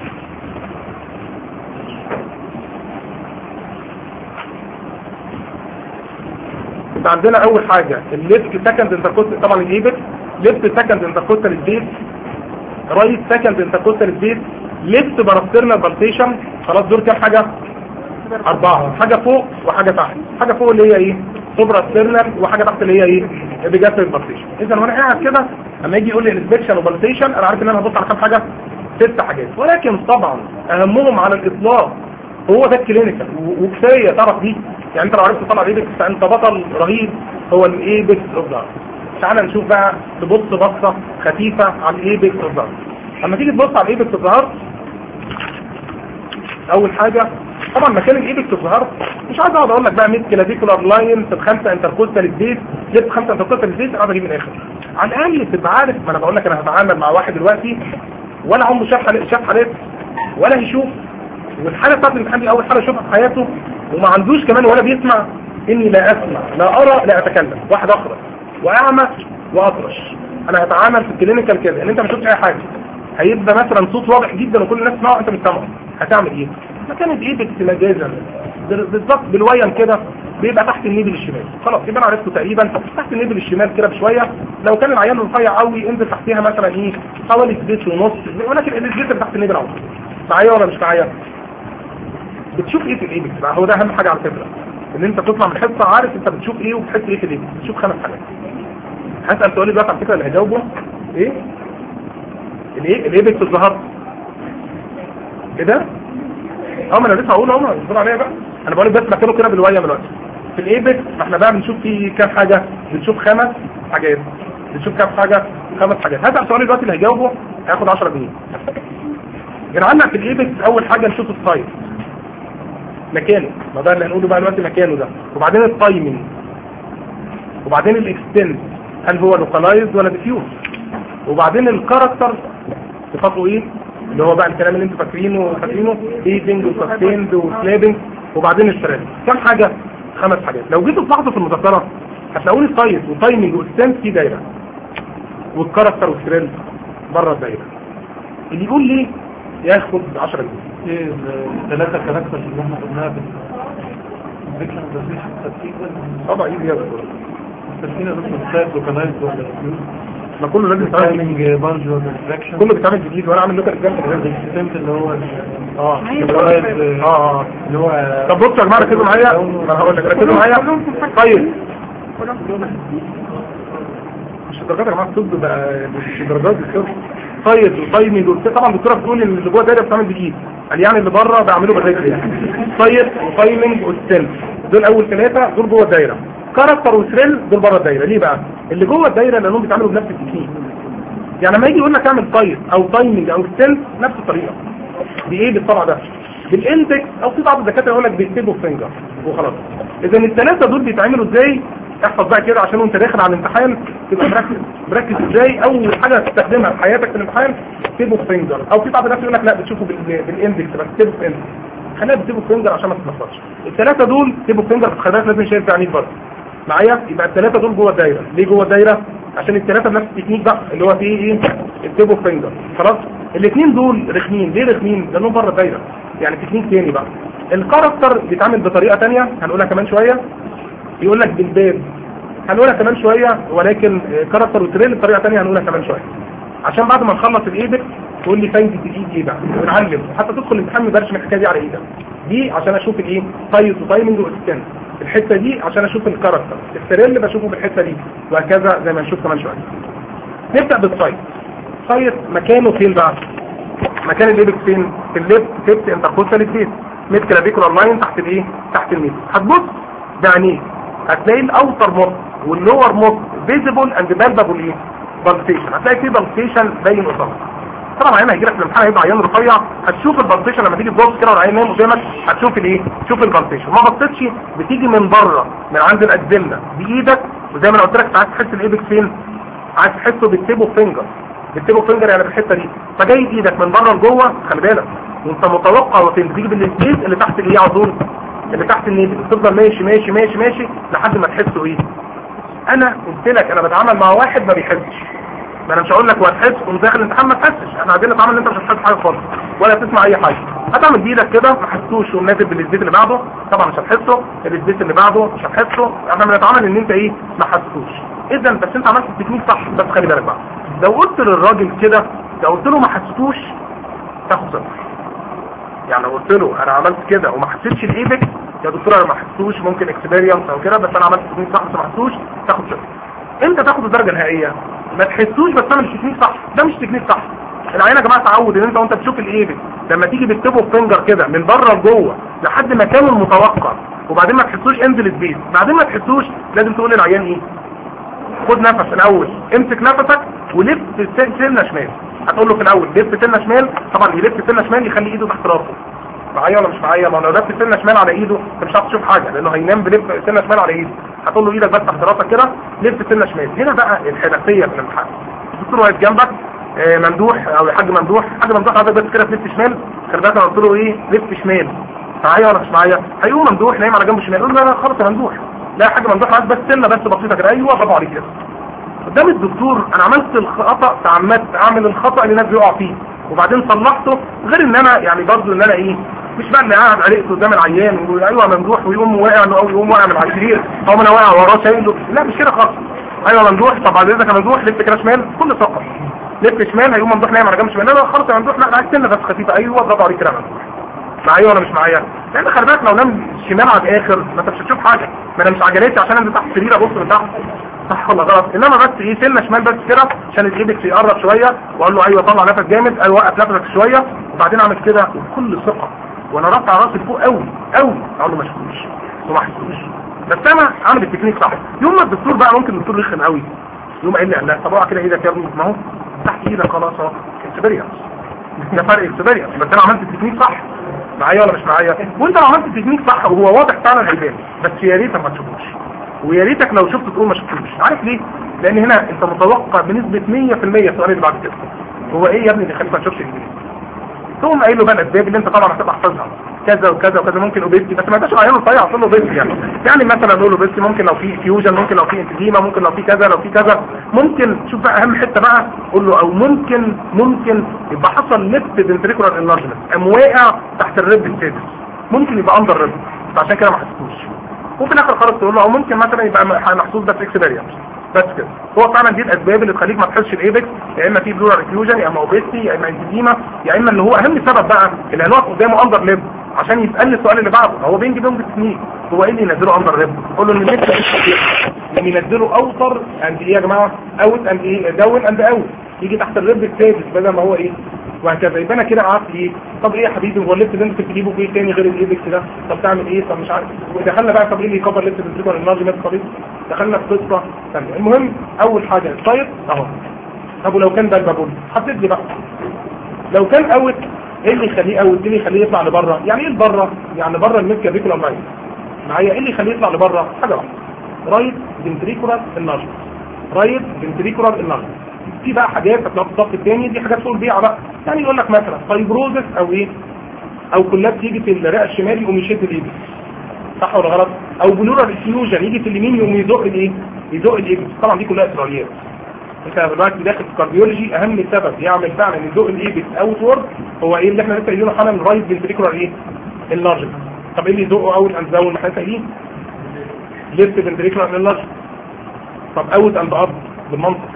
يبقى عندنا اول حاجه الليفت سكند انتركوستال طبعا الايبكس ليفت سكند انتركوستال سبيس رايت سكند انتركوستال سبيس ليفت باراسترنال بالتيشن خلاص دول كام حاجه اربعه حاجه فوق وحاجه تحت حاجه فوق اللي هي ايه سوبرا ستيرنال وحاجه تحت اللي هي ايه ابيجاستريك بالتيشن اذا وانا قاعد كده اما يجي يقول لي انسبكشن وبالتيشن انا عارف ان انا هبص على كام حاجه ست حاجات ولكن طبعا اهمهم على الاطلاق هو ده الكلينيكال و- وكفايه تعرف دي يعني انت لو عرفت تطلع الايبكس فانت بطل رهيب هو الايبكس اوف ذا تعالى نشوف بقى تبص بصه خفيفه على الايبكس اوف ذا اما تيجي تبص على الايبكس اوف ذا اول حاجه طبعا مكان الايبكس اوف ذا مش عايز اقعد اقول لك بقى ميد كلافيكولار لاين في خمسه انتركوستال سبيس جبت خمسه انتركوستال سبيس اقعد اجيب من الاخر على الاقل تبقى عارف ما انا بقول لك انا هتعامل مع واحد دلوقتي ولا عمره شاف حالات شاف حالات ولا هيشوف والحاله بتاعت الامتحان دي اول حاله اشوفها في حياته وما عندوش كمان ولا بيسمع اني لا اسمع لا ارى لا اتكلم واحد اخرس واعمى واطرش انا هتعامل في الكلينيكال كده ان انت ما شفتش اي حاجه هيبقى مثلا صوت واضح جدا وكل الناس تسمعه انت مش سامعه هتعمل ايه مكان ايدك مجازا بالظبط بالويم كده بيبقى تحت النيبل الشمال خلاص يبقى انا عرفته تقريبا تحت النيبل الشمال كده بشويه لو كان العيان رفيع قوي انزل تحتيها مثلا ايه حوالي سبيس ونص ولكن السبيس تحت النيبل عاوز معايا ولا مش معايا بتشوف ايه في الايبكس بقى هو ده اهم حاجه على فكره ان انت تطلع من الحصه عارف انت بتشوف ايه وبتحس ايه في الايبكس بتشوف خمس حاجات هسال سؤالي دلوقتي على فكره اللي هجاوبه ايه الايه الايبكس الظهر ايه ده اه ما انا لسه هقول اهو اصبر عليا بقى انا بقول لك بس مكانه كده بالويه دلوقتي في الايبكس ما احنا بقى بنشوف فيه كام حاجه بنشوف خمس حاجات بنشوف كام حاجه خمس حاجات هسال سؤالي دلوقتي اللي هجاوبه هياخد 10 جنيه جرعنا في الايبكس اول حاجه نشوف السايز مكانه ما ده اللي هنقوله بقى دلوقتي مكانه ده وبعدين التايمنج وبعدين الاكستنت هل هو لوكالايزد ولا ديفيوز وبعدين الكاركتر صفاته ايه اللي هو بقى الكلام اللي انتوا فاكرينه فاكرينه ايتنج وسستيند وسلابنج وبعدين الستريس كم حاجه خمس حاجات لو جيتوا تلاحظوا في المذكره هتلاقوني السايز وتايمنج واكستنت في دايره والكاركتر والستريس بره الدايره اللي يقول لي ياخد 10 جنيه ايه الثلاثة كاركترز اللي احنا قلناها في الفيكشن برزيشن تسكين طبعا ايه زياده تسكين الرسم سايد لوكالايزد ولا ديفيوز ما كله لازم يتعمل جديد. تايمنج بانج ولا ريفراكشن كله بيتعمل جديد وانا عامل لوكال اكزامبل غير الاكستنت اللي هو اه لوكالايزد اه اه اللي هو طب بصوا يا جماعه ركزوا معايا ما انا هقول لك ركزوا معايا طيب مش الدرجات يا جماعه الطب بقى مش درجات الطب طيب وتايمنج وبتاع. طبعا الدكتوره بتقول ان اللي جوه دايره بتعمل بالايد قال يعني اللي بره بعمله بالرجل يعني طيب وتايمنج والسن دول اول ثلاثه دول جوه الدايره كاركتر وثريل دول بره الدايره ليه بقى اللي جوه الدايره لانهم بيتعاملوا بنفس التكنيك يعني لما يجي يقول لك اعمل طيب او تايمنج او ستنس نفس الطريقه بايه بالطبع ده بالاندكس او في بعض الدكاتره يقول لك بيكتبوا فينجر وخلاص اذا الثلاثه دول بيتعملوا ازاي احفظ بقى كده عشان وانت داخل على الامتحان تبقى مركز مركز ازاي اول حاجه تستخدمها في حياتك في الامتحان تكتبه فينجر او في بعض الناس يقول لك لا بتشوفه بال- بالاندكس بس تكتبه في اندكس خلينا بتكتبه فينجر عشان ما تتلخبطش الثلاثه دول تكتبوا فينجر في خلال لازم شايف عينيك برضه معايا يبقى الثلاثه دول جوه الدايره ليه جوه الدايره عشان الثلاثه بنفس التكنيك بقى اللي هو فيه ايه التيبو فينجر خلاص الاثنين دول رخمين ليه رخمين لانهم بره الدايره يعني تكنيك تاني بقى الكاركتر بيتعمل بطريقه تانية هنقولها كمان شويه يقول لك بالباب هنقولها كمان شويه ولكن كاركتر وتريل بطريقه تانية هنقولها كمان شويه عشان بعد ما نخلص الايدك تقول لي فايده الايد ايه بقى ونعلم حتى تدخل الامتحان ما يبقاش من الحكايه دي على ايدك دي عشان اشوف الايه سايز وتايمنج واكستنس الحته دي عشان اشوف الكاركتر التريل بشوفه بالحته دي وهكذا زي ما نشوف كمان شويه نبدا بالسايز سايز مكانه فين بقى مكان الايبك فين في الليفت فيفت انتركوستال سبيس ميد كلافيكولار لاين تحت الايه تحت الميد هتبص بعينيك هتلاقي الاوتر موت واللور موت فيزيبل اند بالبابل ايه بالتيشن هتلاقي فيه بالتيشن باين قصادك طبعا عيان هيجي لك في الامتحان هيبقى عيان رفيع هتشوف البالتيشن لما تيجي تبص كده والعيان نايم قدامك هتشوف الايه تشوف البالتيشن ما بصيتش بتيجي من بره من عند الاجزله بايدك وزي ما انا قلت لك عايز تحس الايبك فين عايز تحسه بالتيبو فينجر بالتيبو فينجر يعني بالحته دي فجاي بايدك من بره لجوه خلي بالك وانت متوقع وفين بتيجي بالسبيس اللي تحت الايه على طول اللي تحت النيدل تفضل ماشي ماشي ماشي ماشي لحد ما تحسه ايه انا قلت لك انا بتعامل مع واحد ما بيحسش ما انا مش هقول لك وهتحس وانت داخل الامتحان ما تحسش احنا عايزين نتعامل ان انت مش هتحس حاجه خالص ولا تسمع اي حاجه هتعمل بايدك كده ما حسوش ونازل بالسبيس اللي بعده طبعا مش هتحسه السبيس اللي بعده مش هتحسه احنا بنتعامل ان انت ايه ما حسوش اذا بس انت عملت التكنيك صح بس خلي بالك بقى لو قلت للراجل كده لو قلت له ما حسوش تاخد صفر يعني لو قلت له انا عملت كده وما حسيتش الايبك يا دكتور انا ما حسيتوش ممكن اكسبيرينس او كده بس انا عملت التكنيك صح بس ما حسيتوش تاخد صفر امتى تاخد الدرجه النهائيه ما تحسوش بس انا مش تكنيك صح ده مش تكنيك صح العين يا جماعه تعود ان انت وانت بتشوف الايبك لما تيجي بتكتبه بفنجر كده من بره لجوه لحد مكانه المتوقع وبعدين ما تحسوش انزل البيت بعدين ما تحسوش لازم تقول للعيان ايه خد نفس الاول امسك نفسك ولف سنه شمال هتقول له في الاول لف سنه شمال طبعا يلف سنه شمال يخلي ايده تحت راسه معايا ولا مش معايا ما هو لو لف سنه شمال على ايده انت مش هتعرف تشوف حاجه لانه هينام بلف سنه شمال على ايده هتقول له ايدك بس تحت راسك كده لف سنه شمال هنا بقى الحنفيه في الامتحان الدكتور واقف جنبك آه، ممدوح او الحاج ممدوح حاج ممدوح حضرتك بس كده تلف شمال خلي بالك انا قلت له ايه لف شمال معايا ولا مش معايا هيقوم ممدوح نايم على جنبه شمال يقول له لا لا خلاص يا ممدوح لا يا حاج ممدوح عايز بس سنه بس بسيطه كده ايوه برافو عليك كده قدام الدكتور انا عملت الخطا تعمدت اعمل الخطا اللي الناس بيقع فيه وبعدين صلحته غير ان انا يعني برضه ان انا ايه مش بقى اللي قاعد عليك قدام العيان ويقول ايوه ممدوح ويقوم واقع او يقوم واقع من على السرير او انا واقع وراه شايله لا مش كده خالص ايوه ممدوح طب بعد اذنك يا ممدوح لف كده شمال كل ثقه لف شمال هيقوم ممدوح نايم على جنب شمال لا لا خلاص يا ممدوح لا انا عايز سنه بس خفيفه ايوه برافو عليك كده يا ممدوح معايا ولا مش معايا لان خلي بالك لو نام شمال على الاخر ما انت مش هتشوف حاجه ما انا مش عجلتي عشان انزل تحت السرير ابص من تحت صح ولا غلط انما بس ايه سنه شمال بس كده عشان ايدك يقرب شويه واقول له ايوه طلع نفس جامد ايوه وقف نفسك شويه وبعدين اعمل كده بكل ثقه وانا رافع راسي لفوق قوي قوي اقول له ما شفتوش وما حسيتوش بس انا عامل التكنيك صح يوم ما الدكتور بقى ممكن الدكتور يخن قوي يقوم قايل لي لا طب اوعى كده ايدك يا ابني ما هو تحت ايدك خلاص اهو اكسبيرينس ده فرق اكسبيرينس بس انا عملت التكنيك صح معايا ولا مش معايا وانت لو عملت التكنيك صح وهو واضح فعلا هيبان بس يا ريتك ما تشوفوش ويا ريتك لو شفت تقول ما شفتوش عارف ليه لان هنا انت متوقع بنسبه 100% السؤال اللي بعد كده هو ايه يا ابني اللي يخليك ما تشوفش الانجليزي تقوم قايل له بقى الاسباب اللي انت طبعا هتبقى حافظها كذا وكذا وكذا ممكن اوبيستي بس ما يبقاش عيان رفيع اصل له اوبيستي يعني يعني مثلا نقول اوبيستي ممكن لو في فيوجن ممكن لو في انتديما ممكن لو في كذا لو في كذا ممكن شوف بقى اهم حته بقى قول له او ممكن ممكن يبقى حصل ليفت فنتريكولار انلارجمنت قام واقع تحت الريب السادس ممكن يبقى اندر ريب فعشان كده ما حسيتوش وفي الاخر خالص تقول له او ممكن مثلا يبقى محسوس بس اكسبيرينس بس كده هو فعلا دي الاسباب اللي تخليك ما تحسش الايبكس يا اما في بلورال ريفيوجن يا اما اوبيستي يا اما انتديما يا اما اللي هو اهم سبب بقى اللي هنقف قدامه اندر ليب عشان يسال السؤال اللي بعده هو بينجي بيهم بالتكنيك هو ايه اللي ينزله اندر ليب قول له ان الليب اللي ينزله اوتر اند ايه يا جماعه اوت اند ايه داون اند اوت يجي تحت الريب السادس بدل ما هو ايه وهكذا يبقى انا كده عارف ايه طب ايه يا حبيبي هو اللبس ده انت بتجيبه بايه تاني غير الايبكس ده طب تعمل ايه طب مش عارف ودخلنا بقى طب ايه اللي يكبر لبس بالسيكون النارجمنت طب إيه؟ دخلنا في قصه ثانيه المهم اول حاجه السايد اهو طب ولو كان ده البابول حدد لي بقى لو كان اوت ايه اللي يخليه اوت ايه اللي يخليه يطلع لبره يعني ايه لبره يعني بره الميديا ريكولا مايند معايا ايه اللي يخليه يطلع لبره حاجه واحده رايت فنتريكولار النارجمنت رايت فنتريكولار النارجمنت في بقى حاجات هتلاقيها في الصف الثاني دي حاجات تقول بيها بقى يعني يقول لك مثلا فايبروزس او ايه او كلاب تيجي في الرئه الشمال يقوم يشد الايبس صح ولا غلط او بلورال افيوجن يجي في اليمين يقوم يزق الايه يزق الايبس طبعا دي كلها اسرائيليات انت دلوقتي داخل في الكارديولوجي اهم سبب يعمل فعلا يزق الايبس اوت وورد هو ايه اللي احنا لسه قايلينه حالا رايت فنتريكولار ايه اللارجمنت طب ايه اللي يزقه اوت اند داون احنا قايلين ليفت فنتريكولار اللارجمنت طب اوت اند اب بالمنطق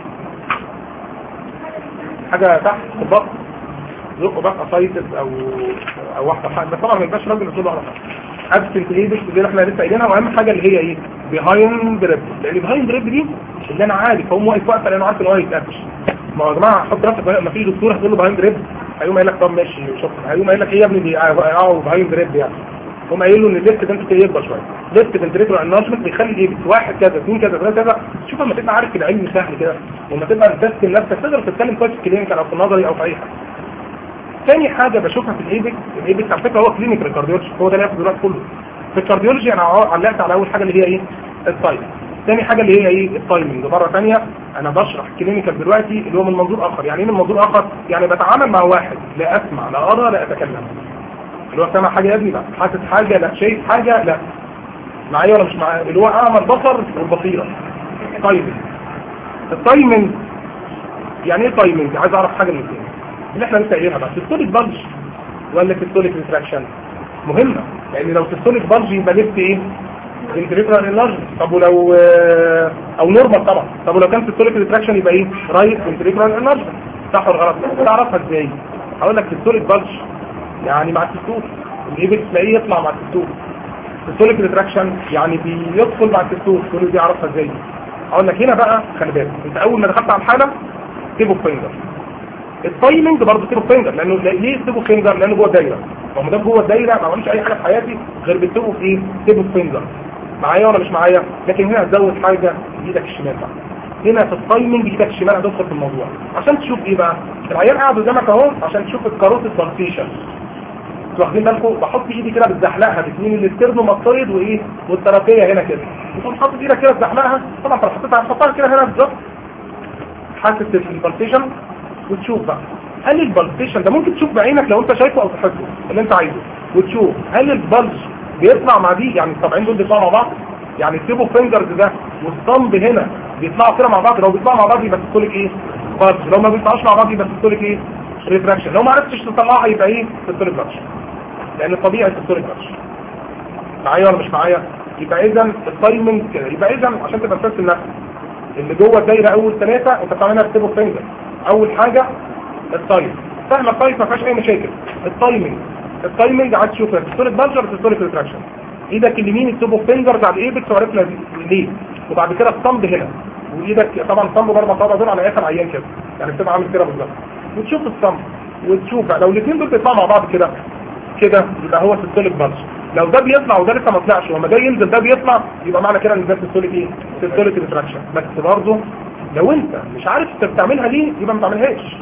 حاجة تحت في البطن زقه بقى سايتس او او واحدة حاجة بس طبعا ما يبقاش راجل يقول له على حاجة ابسنت ايدكس دي اللي احنا لسه قايلينها واهم حاجة اللي هي ايه بيهايند ريب لان بيهايند ريب دي اللي انا عارف هو واقف واقفه لانه عارف ان هو يتقفش ما هو يا جماعه حط راسك ما فيش دكتور هتقول له بيهايند ريب هيقوم قايل لك طب ماشي شكرا هيقوم قايل لك ايه يا ابني دي اه بيهايند ريب يعني هم قايل له ان الليفت ده انت يكبر شويه ليفت فنتريكولار انارشمنت بيخلي الايبكس واحد كذا اثنين كذا ثلاثه كذا شوف لما تبقى عارف كده علم سهل كده ولما تبقى بتسكن نفسك تقدر تتكلم كويس في كلينيكال او في نظري او في اي حاجه ثاني حاجه بشوفها في الايبكس الايبكس على فكره هو كلينيكال كارديولوجي هو ده اللي هياخد دلوقتي كله في الكارديولوجي انا علقت على اول حاجه اللي هي ايه التايمنج ثاني حاجه اللي هي ايه التايمنج مره ثانيه انا بشرح كلينيكال دلوقتي اللي هو من منظور اخر يعني ايه من منظور اخر يعني بتعامل مع واحد لا اسمع لا ارى لا اتكلم اللي هو سامع حاجه يا ابني لا حاسس حاجه لا شايف حاجه لا معايا ولا مش معايا اللي هو اعمى البصر والبصيره تايمنج التايمنج يعني ايه تايمنج عايز اعرف حاجه من الاثنين اللي احنا لسه قايلينها بقى سيستوليك بلج ولا سيستوليك ريتراكشن مهمه لان لو سيستوليك بلج يبقى ليفت ايه انتريكولار انلارج طب ولو آه، او نورمال طبعا طب ولو كان سيستوليك ريتراكشن يبقى ايه رايت انتريكولار انلارج صح ولا غلط تعرفها ازاي هقول لك سيستوليك بلج يعني مع السيستول الايبكس تلاقيه يطلع مع السيستول سيستوليك ريتراكشن يعني بيدخل مع السيستول كل دي اعرفها ازاي اقول لك هنا بقى خلي بالك انت اول ما دخلت على الحاله سيبه فينجر التايمنج برضه سيبه فينجر لانه ليه سيبه فينجر لانه جوه الدايره هو ما دام جوه الدايره ما عملش اي حاجه في حياتي غير بتسيبه في ايه سيبه فينجر معايا ولا مش معايا لكن هنا هتزود حاجه بايدك الشمال بقى هنا في التايمنج ايدك الشمال هتدخل في الموضوع عشان تشوف ايه بقى العيان قاعد قدامك اهو عشان تشوف الكاروت البلسيشن انتوا واخدين بالكم بحط ايدي كده بتزحلقها بين الاسترنوماستويد وايه والطرفيه هنا كده وتقوم حاطط ايدك كده تزحلقها طبعا لو حطيتها هتحطها كده هنا بالظبط حاسس البلسيشن وتشوف بقى هل البلسيشن ده ممكن تشوف بعينك لو انت شايفه او تحسه اللي انت عايزه وتشوف هل البلج بيطلع مع دي يعني الطبعين دول بيطلعوا مع بعض يعني السيبو فينجرز ده والصمب هنا بيطلعوا كده مع بعض لو بيطلعوا مع بعض يبقى سيستوليك ايه بلج لو ما بيطلعوش مع بعض يبقى سيستوليك ايه ريفراكشن لو ما عرفتش تطلعها يبقى ايه سيستوليك بلج لان الطبيعي سيستوليك بلج معايا ولا مش معايا يبقى اذا التايمنج يبقى اذا عشان تبقى فاهم النفس اللي جوه الدايره اول ثلاثه انت بتعملها بتيبو فينجر اول حاجه التايم سهله التايم ما فيهاش اي مشاكل التايمنج التايمنج عايز تشوف سيستوليك بلجر سيستوليك ريتراكشن ايدك اليمين التوبو فينجرز على الايبكس وعرفنا ليه وبعد كده الصمد هنا وايدك طبعا الصمد باربع صوابع دول على اخر عيان كده يعني بتبقى عامل كده بالظبط وتشوف الصمد وتشوف بقى لو الاثنين دول بيطلعوا مع بعض كده كده يبقى هو سيستوليك بلج لو ده بيطلع وده لسه ما طلعش وما ده ينزل ده بيطلع يبقى معنى كده ان ده سيستوليك ايه سيستوليك ريتراكشن بس برضه لو انت مش عارف انت بتعملها ليه يبقى ما تعملهاش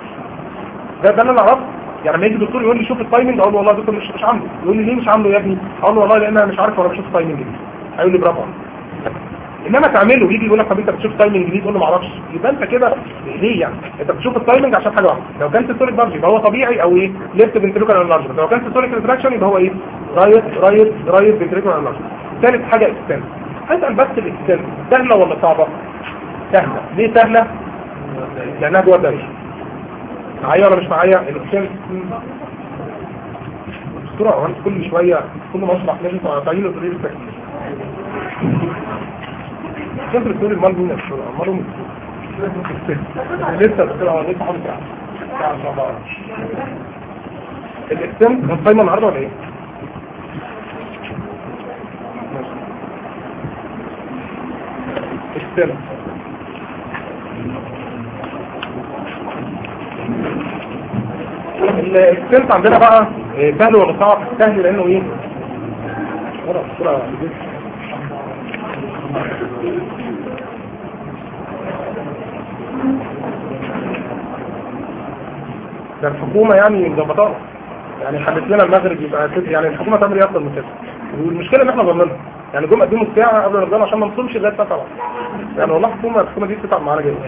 ده ده اللي انا اعرفه يعني لما يجي الدكتور يقول لي شوف التايمنج اقول له والله يا دكتور مش مش عامله يقول لي ليه مش عامله يا ابني اقول له والله لان انا مش عارف وانا بشوف التايمنج دي هيقول لي برافو انما تعمله ويجي يقول لك طب انت بتشوف تايمنج ليه تقول له ما اعرفش يبقى انت كده ليه يعني انت بتشوف التايمنج عشان حاجه واحده لو كان سيستوليك بارج يبقى هو طبيعي او ايه ليفت فنتريكولار انلارجمنت لو كان سيستوليك ريتراكشن يبقى هو ايه رايت رايت رايت فنتريكولار انلارجمنت ثالث حاجه اكستنس اسال بس الاكستنس سهله ولا صعبه سهله ليه سهله لانها جوه الدايره معايا ولا مش معايا الاكستنس بسرعه هو انت كل شويه كل ما اشرح لازم تعيين له طريقه التكليف كنت بتقول المال مين الشغل اماله مين لسه بتقول لسه حاطط ساعه ساعه ساعه الاكستنس كان قايمه النهارده ولا ايه؟ اكستنس الاكستنس عندنا بقى إيه، سهل ولا صعب؟ سهل لانه ايه؟ بسرعه بسرعه ده الحكومة يعني مظبطاها يعني حدث لنا المغرب يبقى كده يعني الحكومة تعمل ايه اكتر من كده والمشكلة ان احنا ظلمنا يعني جم قدموا الساعة قبل رمضان عشان ما نصومش لغاية الساعة 7 يعني والله الحكومة الحكومة دي بتتعب معانا جدا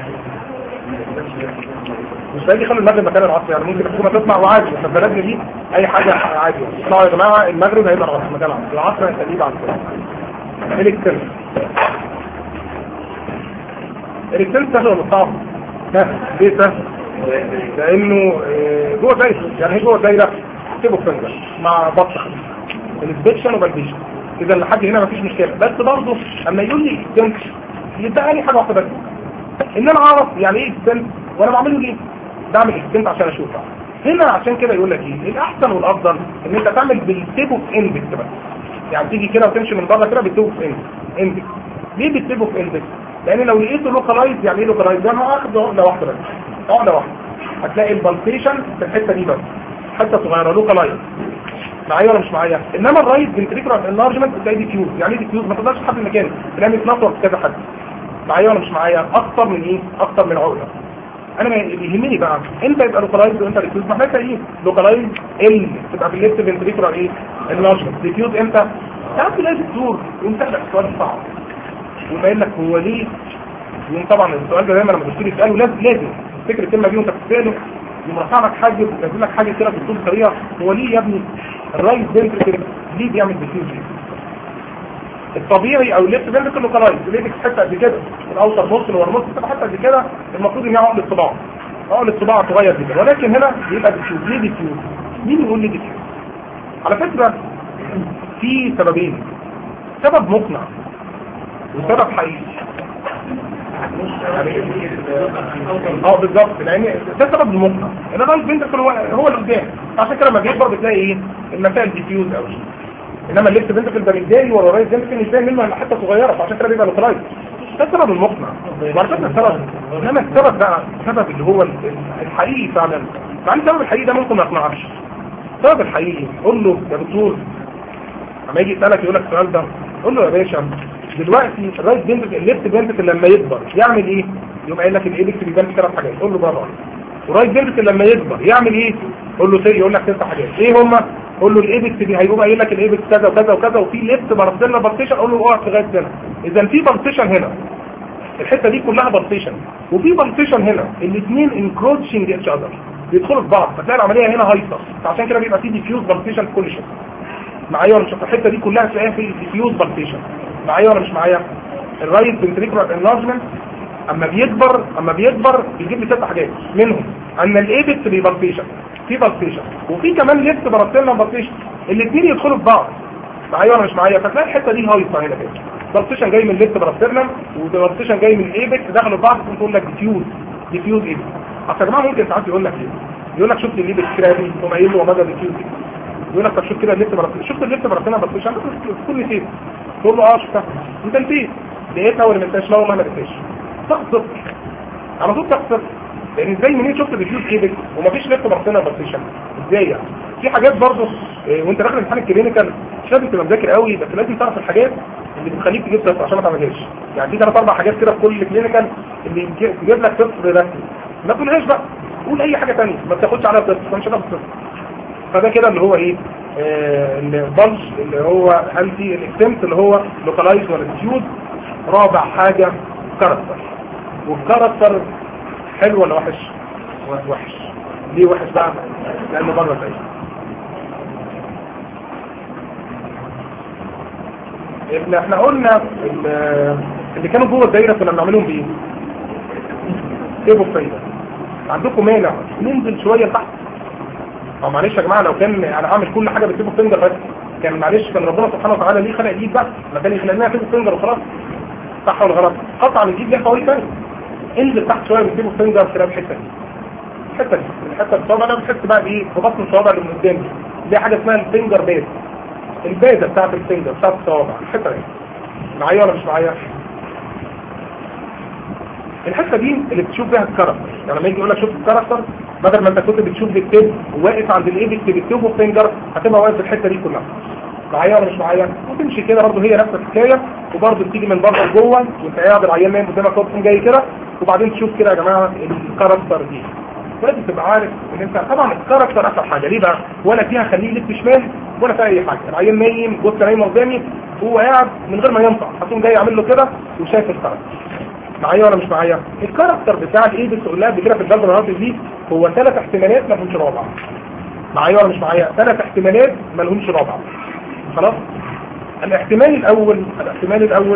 مش هيجي يخلي المغرب مكان العصر يعني ممكن الحكومة تطلع وعادي احنا في بلدنا دي اي حاجة عادي اطلعوا يا جماعة المغرب هيبقى العصر مكان العصر العصر هيخليه بعد كده الكترم الكترم سهل ولا صعب؟ سهل ليه سهل؟ لانه آه، جوه دايره يعني هي جوه دايره تبقى فنجر مع بطخ الانسبكشن وبالبيشن اذا لحد هنا مفيش مشكله بس برضه اما يقول لي اكستنت يبقى لي حاجه واحده بس ان انا اعرف يعني ايه اكستنت وانا بعمله ليه بعمل اكستنت عشان اشوفها هنا عشان كده يقول لك ايه الاحسن والافضل ان انت تعمل بالتيب اوف اندكس بس يعني تيجي كده وتمشي من بره كده بالتيب اوف اندكس ليه بالتيب اوف اندكس لان لو لقيته لوكالايز يعني ايه لوكالايز يعني هاخد عقده واحده بس عقده واحده هتلاقي البلسيشن في الحته دي بس حته صغيره لوكالايز معايا ولا مش معايا انما الرايت فنتريكولار انلارجمنت بتلاقي دي فيوز يعني دي فيوز ما تقدرش تحدد المكان تلاقي متنطر في كذا حد معايا ولا مش معايا اكتر من ايه اكتر من عقده انا ما اللي يهمني بقى امتى يبقى لوكالايز وامتى ديفيوز ما احنا ايه لوكالايز ال تبقى في الليفت فنتريكولار ايه انلارجمنت ديفيوز امتى ساعات تلاقي الدكتور يقوم سالك سؤال صعب ويقول لك هو ليه يقوم طبعا السؤال ده دايما لما الدكتور يساله لازم لازم تفتكر الكلمه دي وانت بتساله يقوم رافع لك حاجه يقول لك حاجه كده باسلوب طريقه هو ليه يا ابني الرايت فنتريكل ليه بيعمل ديفيوز الطبيعي او الليفت فنتريكل لوكالايز الليفت حته قد كده الاوتر نص اللي ورا نص بتبقى حته قد كده المفروض ان هي عقد الصباع اه الصباع صغير جدا ولكن هنا بيبقى ديفيوز ليه ديفيوز مين يقول لي ديفيوز على فكره في سببين سبب مقنع وسبب حقيقي اه بالظبط لان ده سبب المقنع ان الرايت فنتركل هو هو اللي قدام عشان كده لما بيكبر بتلاقي ايه المسائل ديفيوز قوي انما الليفت فنتركل ده متداري ورا الرايت فنتركل مش باين منه الا حته صغيره فعشان كده بيبقى لوكلايز ده السبب المقنع وعلى فكره السبب انما السبب بقى السبب اللي هو الحقيقي فعلا مع ان السبب الحقيقي ده ممكن ما يقنعكش السبب الحقيقي قول له يا دكتور لما يجي يسالك يقول لك السؤال ده قول له يا باشا دلوقتي الرايت بنتك الليفت بنتك لما يكبر يعمل ايه يقوم قايل لك الايبكس بيبان في ثلاث حاجات قول له برافو عليك ورايت بنتك لما يكبر يعمل ايه قول له سي يقول لك ست حاجات ايه هما قول له الايبكس دي هيقوم قايل لك الايبكس كذا وكذا وكذا وفي ليفت بارتيشن بارتيشن قول له اقف لغايه هنا اذا في بارتيشن هنا الحته دي كلها بارتيشن وفي بارتيشن هنا الاثنين انكروتشنج اتش اذر بيدخلوا في بعض فتلاقي العمليه هنا هايصه فعشان كده بيبقى في ديفيوز بارتيشن في كل شيء معايا ولا مش الحته دي كلها تلاقيها في ديفيوز بارتيشن معايا ولا مش معايا الرايت فنتريكولار انلارجمنت اما بيكبر اما بيكبر بيجيب لي ست حاجات منهم ان الايبكس بيبلتيشن في بلتيشن وفي كمان ليفت بارتيشن بلتيشن الاثنين يدخلوا في بعض معايا ولا مش معايا فتلاقي الحته دي هايصه هنا كده بلتيشن جاي من ليفت بارتيشن وبلتيشن جاي من الايبكس دخلوا في بعض تقول لك ديفيوز ديفيوز ايبكس اصل يا جماعه ممكن ساعات يقول لك ايه يقول لك شفت الايبكس كده دي تقوم قايل له وماذا ديفيوز يقول لك طب شوف كده الليفت بارتيشن شفت الليفت بارتيشن بلتيشن في كل شيء تقول له اه شفتها انت نسيت لقيتها ولا ما لقيتهاش لا والله ما لقيتهاش تخسر على طول تخسر لان ازاي منين شفت ديفيوز ايبك ومفيش ليفت بارتيشن بارتيشن ازاي يعني في حاجات برضه إيه وانت داخل امتحان الكلينيكال مش لازم تبقى مذاكر قوي بس لازم تعرف الحاجات اللي بتخليك تجيب صفر عشان ما تعملهاش يعني في ثلاث اربع حاجات كده في كل كلينيكال اللي تجيب لك صفر رسمي ما تقولهاش بقى قول اي حاجه ثانيه ما تاخدش عليها صفر فمش هتاخد صفر فده كده اللي هو ايه آه البلج اللي هو انتي الاكسنت اللي هو لوكالايز ولا ديفيوز رابع حاجة كاركتر والكاركتر حلو ولا وحش وحش ليه وحش بقى لانه بره زي ابن احنا قلنا اللي كانوا جوه الدايره كنا بنعملهم بايه سيبوا فايده عندكم مانع ننزل شويه تحت او معلش يا جماعه لو كان انا عامل كل حاجه بتسيبوا فينجر بس كان معلش كان ربنا سبحانه وتعالى ليه خلق ايد بقى ما كان يخلق لنا سيبوا فينجر وخلاص صح ولا غلط قطع من الايد ليها فوائد ثانيه انزل تحت شويه بتسيبوا فينجر كده الحته دي الحته دي الحته الصوابع ده بتحس بقى بايه ببطن الصوابع اللي من قدام دي حاجه اسمها الفينجر بيز البيزه بتاعت الفينجر بتاعت الصوابع الحته دي معايا ولا مش معايا الحته دي اللي بتشوف بيها الكاركتر يعني لما يجي يقول لك شوف الكاركتر بدل ما انت كنت بتشوف بالتب وواقف عند الايبكس بالتب وفينجر هتبقى واقف في الحته دي كلها معايا ولا مش معايا وتمشي كده برضه هي نفس الحكايه وبرضه بتيجي من بره لجوه وانت قاعد العيان نايم قدامك تقوم جاي كده وبعدين تشوف كده يا جماعه الكاركتر دي لازم تبقى عارف ان انت طبعا الكاركتر اسهل حاجه ليه بقى ولا فيها خليه يلف شمال ولا فيها اي حاجه العيان نايم بص نايم قدامي وهو قاعد من غير ما ينطق هتقوم جاي عامل له كده وشايف الكاركتر معايا ولا مش معايا الكاركتر بتاع الايدكس قلنا قبل كده في الجلد الرابط دي هو ثلاث احتمالات ما لهمش رابع معايا ولا مش معايا ثلاث احتمالات ما لهمش رابع خلاص الاحتمال الاول الاحتمال الاول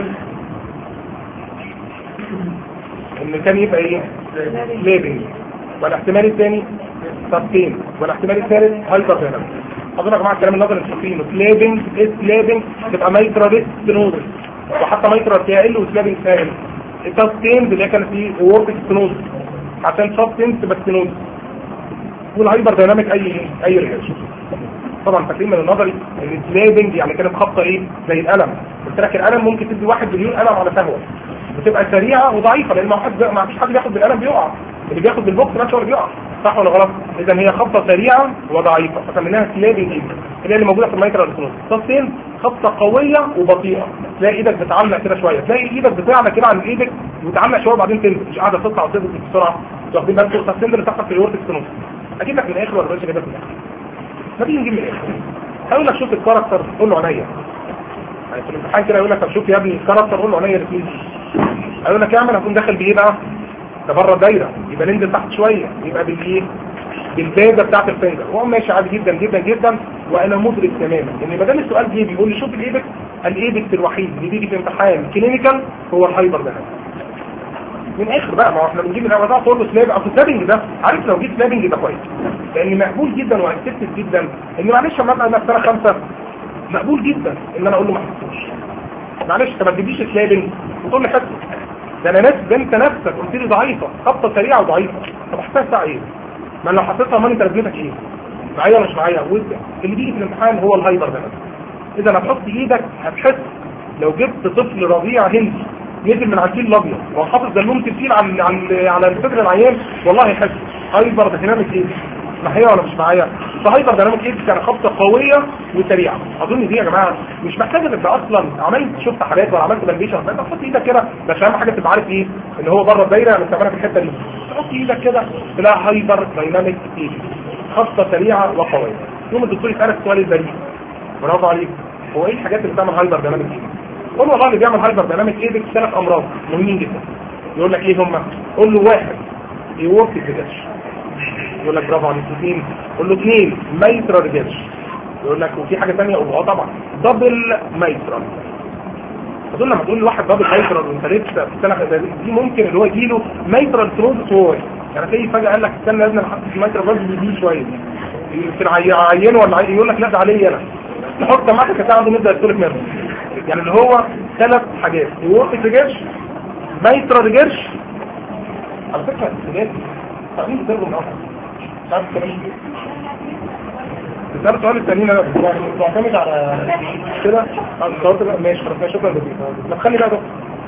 ان كان يبقى ايه ليبنج والاحتمال الثاني سبتين والاحتمال الثالث هايبر دايناميك اظن يا جماعه الكلام النظري مش فاكرينه سلابنج سلابنج تبقى مايترا ريست ستينوزس وحتى مايترا فيها ال وسلابنج فيها ال السبتين اللي هي كانت في وورك ستينوزس عشان سبتين تبقى ستينوزس والهايبر دايناميك اي اي رياكشن طبعا فاكرين من النظري ان السلابنج يعني كانت خبطه ايه زي القلم قلت لك القلم ممكن تدي واحد مليون قلم على سهوه بتبقى سريعه وضعيفه لان ما حد ما فيش حد بياخد بالقلم بيقع اللي بياخد بالبوكس ماشي هو اللي بيقع صح ولا غلط اذا هي خبطه سريعه وضعيفه فسميناها سلابنج ايه اللي هي اللي موجوده في المايكرو الكترون تصين خبطه قويه وبطيئه تلاقي ايدك بتعلق كده شويه تلاقي ايدك بتعلق كده عن ايدك وتعلق شويه وبعدين تنزل مش قاعده تطلع وتنزل بسرعه واخدين بالكم التصين اللي بتحصل في الورك ستينوس اكيد لك من الاخر ولا بلاش جايبك من الاخر ما تيجي نجيب من الاخر هقول لك شوف الكاركتر قول له عينيا يعني في الامتحان كده يقول لك طب شوف يا ابني الكاركتر قول له عينيا الاثنين هيقول لك اعمل هتكون داخل بايه بقى ده بره الدايره يبقى ننزل تحت شويه يبقى بالايه بالبازه بتاعت الفنجر وهو ماشي عادي جدا جدا جدا وانا مدرك تماما ان ما دام السؤال جه بيقول لي شوف الايبكس الايبكس الوحيد اللي بيجي في امتحان كلينيكال هو الهايبر ده من اخر بقى ما هو احنا بنجيب الاول بقى تقول له سلاب اصل سلابنج ده عارف لو جيت سلابنج ده كويس لان مقبول جدا واكسبتد جدا ان معلش لما ابقى انا في سنه خمسه مقبول جدا ان انا اقول له ما حسيتوش معلش انت ما تجيبليش سلابنج وتقول لي حسيت ده انا ناس ده انت نفسك قلت لي ضعيفه خبطه سريعه وضعيفه طب حسيتها ايه؟ ما أنا لو حسيتها امال انت لازمتك ايه؟ معايا ولا مش معايا؟ وانت- اللي بيجي في الامتحان هو الهايبر ده بس اذا هتحط ايدك هتحس لو جبت طفل رضيع هندي نزل من على الفيل الابيض وحاطط دلومه الفيل على على على صدر العيان والله يحس هايبر ديناميك ايه معايا ولا مش معايا فهايبر ديناميك ايه يعني خبطه قويه وسريعه اظن دي يا جماعه مش محتاجه تبقى اصلا عملت شفت حالات ولا عملت بلبيشن بس تحط ايدك كده بس اهم حاجه تبقى عارف ايه ان هو بره الدايره انا بستعملها في الحته دي تحط ايدك كده تلاقي هايبر ديناميك ايه خبطه سريعه وقويه يوم الدكتور يسالك السؤال البريء برافو عليك هو ايه الحاجات اللي بتعمل هايبر ديناميك ايه قول له والله اللي بيعمل هايبر ديناميك ايه ثلاث امراض مهمين جدا يقول لك ايه هم قول له واحد يورك ريجرش يقول لك برافو عليك اثنين قول له اثنين مايترا ريجرش يقول لك وفي حاجه ثانيه اه طبعا دبل مايترا اظن لما تقول لواحد دبل مايترا وانت لسه في السنه دي ممكن اللي هو يجيله مايترا ثروز هو يعني تلاقي فجاه قال لك استنى يا ابني انا حاسس المايترا برضه بيجي شويه في العينه ولا عي- يقول لك لا ده عليا انا تحط معاك كتاع عنده نبدا يستلك منه يعني اللي هو ثلاث حاجات يورك ريجرش مايترا ريجرش على فكره الحاجات تعمين تدربوا من اصلا مش عارف الكلام ده تسأل سؤال التانيين انا يعني معتمد على كده اه الصوت بقى ماشي خلاص ماشي، شكرا جزيلا طب خلي بقى ده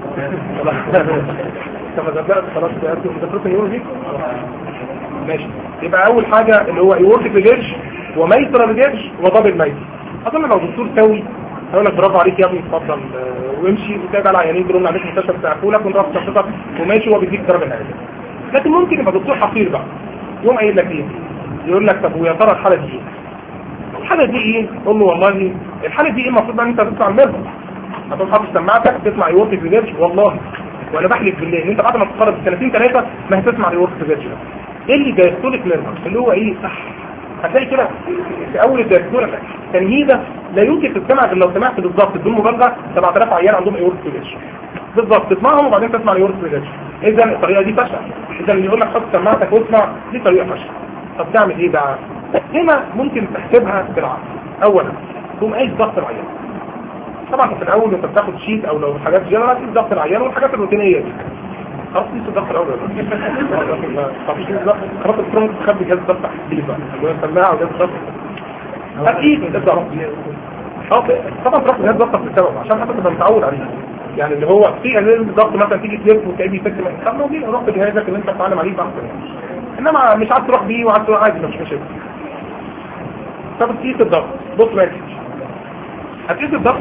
كما بدأت خلاص بقيت مذاكرة اليورو دي ماشي يبقى اول حاجة اللي هو يورتك ريجيرش وميترا ريجيرش وضابل ميتر اظن لو دكتور سوي هيقول لك برافو عليك يا ابني اتفضل آه، وامشي وتابع العيانين دول عليك المستشفى بتاعته لك ونروح شخصتك وماشي وهو بيديك درجه نهائيه لكن ممكن يبقى دكتور حقير بقى يقوم قايل لك ايه يقول لك طب ويا ترى الحاله دي ايه الحاله دي ايه قول له والله الحاله دي ايه المفروض بقى ان انت تسمع المرضى هتقوم حاطط سماعتك تسمع يورتك ريجيرش والله وانا بحلف بالله ان انت بعد ما تتخرج بسنتين ثلاثه ما هتسمع يورتك ريجيرش ده ايه اللي دايستوليك نيرفر اللي هو ايه صح هتلاقي كده في اول الدايستوليك تنهيده لا يمكن تستمع غير لو سمعت بالظبط بدون مبالغه 7000 عيان عندهم ايورتك ريجيرش بالظبط تسمعهم وبعدين تسمع اليورتك ريجيرش اذا الطريقه دي فشل اذا اللي يقول لك حط سماعتك واسمع دي طريقه فشل طب تعمل ايه بقى هنا ممكن تحسبها بالعقل اولا تقوم قايس ضغط العيان طبعا في الاول انت بتاخد شيت او لو حاجات جنرال تقيس ضغط العيان والحاجات الروتينيه دي خلاص قيس الضغط الاول طب قيس الضغط خلاص الفرونت تخبي جهاز ضغط تحديد بقى اللي هو السماعه وجهاز الضغط اكيد الضغط اه طبعا تروح جهاز ضغط بالسبب عشان حتى تبقى متعود عليه يعني اللي هو في ازاز الضغط مثلا تيجي تلف وتلاقيه بيفك طب لو جينا روح بجهازك اللي انت بتتعلم عليه بحث انما مش عايز تروح بيه وعايز تروح عادي مش مشكله طب تقيس الضغط بص بقى هتقيس الضغط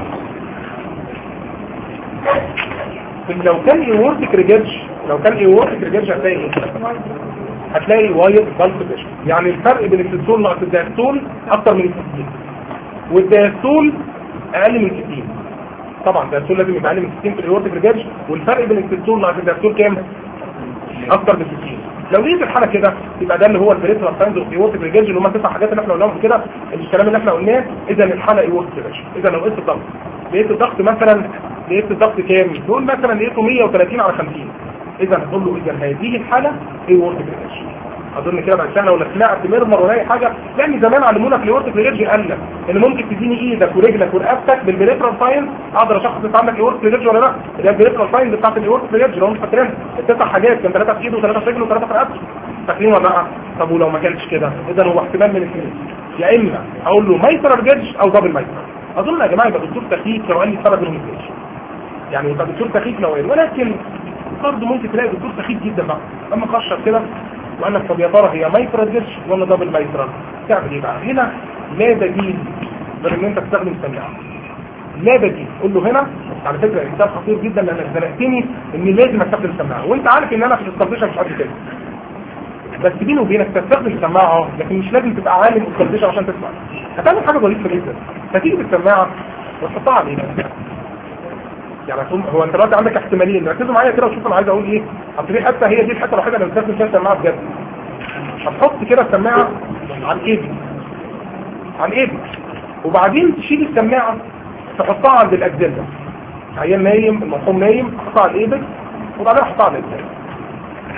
لو كان ايورتك ريجرش لو كان ايورتك ريجرش هتلاقي ايه هتلاقي وايد بالب بريشر يعني الفرق بين السيستول ناقص الدايستول اكتر من 60 والدايستول اقل من 60 طبعا الدايستول لازم يبقى اقل من 60 في الايورتك ريجرش والفرق بين السيستول ناقص الدايستول كام اكتر من 60 لو لقيت الحاله كده يبقى ده اللي هو البريترال ساينز اوف ايورتك ريجرش اللي هم تسع حاجات اللي احنا قلناهم كده الكلام اللي احنا قلناه اذا الحاله ايورتك ريجرش اذا لو قلت الضغط لقيت الضغط مثلا لقيت الضغط كام نقول مثلا لقيته 130 على 50 اذا هتقول له اذا هذه الحاله ايورتك ريجرش اظن كده بقى سهله ولا سمعت مرمر ولا اي حاجه لان زمان علمونا في الايورتك ريجرش قال لك ان ممكن تديني ايدك ورجلك ورقبتك بالبريترال ساينز اقدر اشخص انت عندك ايورتك ريجرش ولا لا اللي هي البريترال ساينز بتاعت الايورتك ريجرش لو انت فاكرينها التسع حاجات كان ثلاثه في ايده وثلاثه في رجله وثلاثه في رقبته فاكرين ولا لا طب ولو ما كانش كده اذا هو احتمال من الاثنين يا اما اقول له مايتر ريجرش او دبل مايتر اظن يا جماعه يبقى دكتور تخييف لو قال لي فرق بينهم ازاي يعني يبقى دكتور تخييف لو قال ولكن برضه ممكن تلاقي دكتور تخييف جدا بقى اما قشر كده وقال لك طب يا ترى هي مايترا ديرش ولا دبل مايترا تعمل ايه بقى هنا لا بديل غير ان انت تستخدم سماعه لا بديل قول له هنا على فكره الكتاب خطير جدا لانك زنقتني ان لازم استخدم سماعه وانت عارف ان انا في الاستخدام مش قد كده بس بيني وبينك تستخدم السماعه اه لكن مش لازم تبقى عالم استخدام عشان تسمع هتعمل حاجه ظريفه جدا هتيجي بالسماعه وتحطها على ايدك يعني هتقوم هو انت دلوقتي عندك احتمالين ركزوا معايا كده وشوف انا عايز اقول ايه اصل في حته هي دي الحته الوحيده اللي بستخدم فيها السماعه بجد هتحط كده السماعه على ايدك على ايدك وبعدين تشيل السماعه تحطها عند الاجزله عيان نايم المرحوم نايم تحطها على ايدك وبعدين تحطها على الاجزله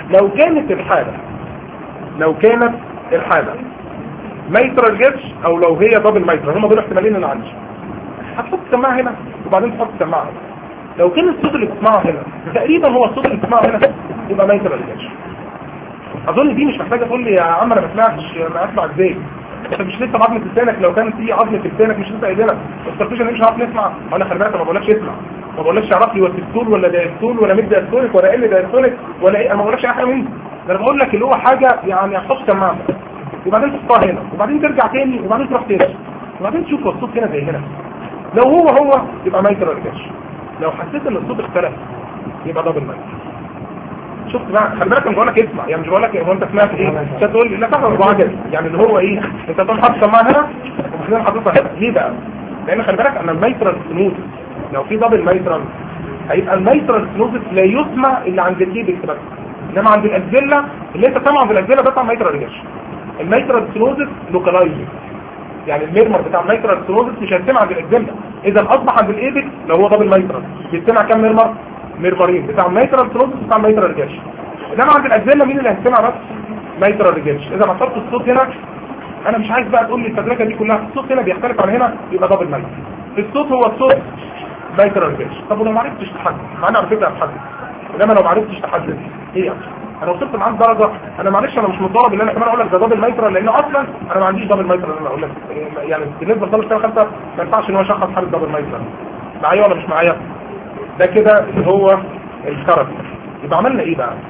لو كانت الحالة لو كانت الحالة ميترال جيتش او لو هي دبل ميترال هم دول احتمالين اللي عندي هتحط السماعه هنا وبعدين تحط السماعه هنا لو كان الصوت اللي بتسمعه هنا تقريبا هو الصوت اللي بتسمعه هنا يبقى ميترال جيتش اظن دي مش محتاجه تقول لي يا عم انا ما سمعتش ما اسمع ازاي انت مش لسه بعظمه لسانك لو كانت في عظمه لسانك مش لسه قايلنا السرفيشن مش هعرف نسمع انا خلي بالك ما بقولكش اسمع ما بقولكش اعرف لي وسيستول ولا دايستول ولا ميد دايستوليك ولا ال دايستوليك ولا ايه انا ما بقولكش اي حاجه مني ده انا بقول لك اللي هو حاجه يعني حط سماعه وبعدين تحطها هنا وبعدين ترجع تاني وبعدين تروح تاني وبعدين تشوف هو الصوت هنا زي هنا لو هو هو يبقى مايكرو ريجاش لو حسيت ان الصوت اختلف يبقى دبل مايكرو شفت بقى خلي بالك انا بقول لك اسمع يعني مش بقول لك هو انت سمعت ايه انت تقول لي لا طبعا هو عجل يعني اللي هو ايه انت تقوم حاطط سماعه هنا وبعدين حاططها هنا ليه بقى لان خلي بالك انا الميترال سنوز لو في دبل ميترال هيبقى الميترال سنوز لا يسمع الا عند الايبكس بس انما عند الاجزله اللي انت سامعه عند الاجزله بيطلع ميترال ريجاش الميترال سنوزس لوكالايزنج يعني الميرمر بتاع الميترال سنوزس مش هيتسمع عند الاجزله اذا اصبح عند الايبكس لو هو دبل ميترال بيتسمع كام ميرمر ميرمرين بتاع الميترال سنوزس بتاع الميترال ريجاش انما عند الاجزله مين اللي هيتسمع بس ميترال ريجاش اذا حطيت الصوت هنا انا مش عايز بقى تقول لي التدركه دي كلها الصوت هنا بيختلف عن هنا يبقى دبل ميترال الصوت هو الصوت ميترال ريجاش طب ولو ما عرفتش تحدد مع انا على فكره هتحدد انما لو ما عرفتش تحدد ايه يعني انا وصلت معاك درجه انا معلش انا مش متضرب ان انا كمان اقول لك ده دبل مايترال لان اصلا انا ما عنديش دبل مايترال انا اقول لك يعني بالنسبه لطالب سنه خمسه ما ينفعش ان هو يشخص حاله دبل مايترال معايا ولا مش معايا ده كده اللي هو الكرت يبقى عملنا ايه بقى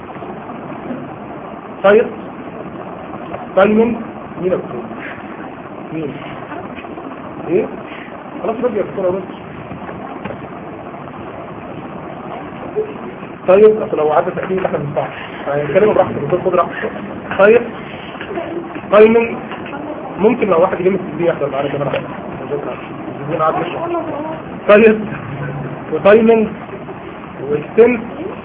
سايت تايمنج مين الدكتور مين ايه خلاص رجع يا دكتور رد طيب اصل لو عدى تأكيد احنا بنصح هنتكلم براحتك الدكتور خد راحتك طيب تايمنج ممكن لو واحد يجي من الدي يحضر معانا كمان حاجه الدين قاعد يشرح طيب وتايمنج واكستنت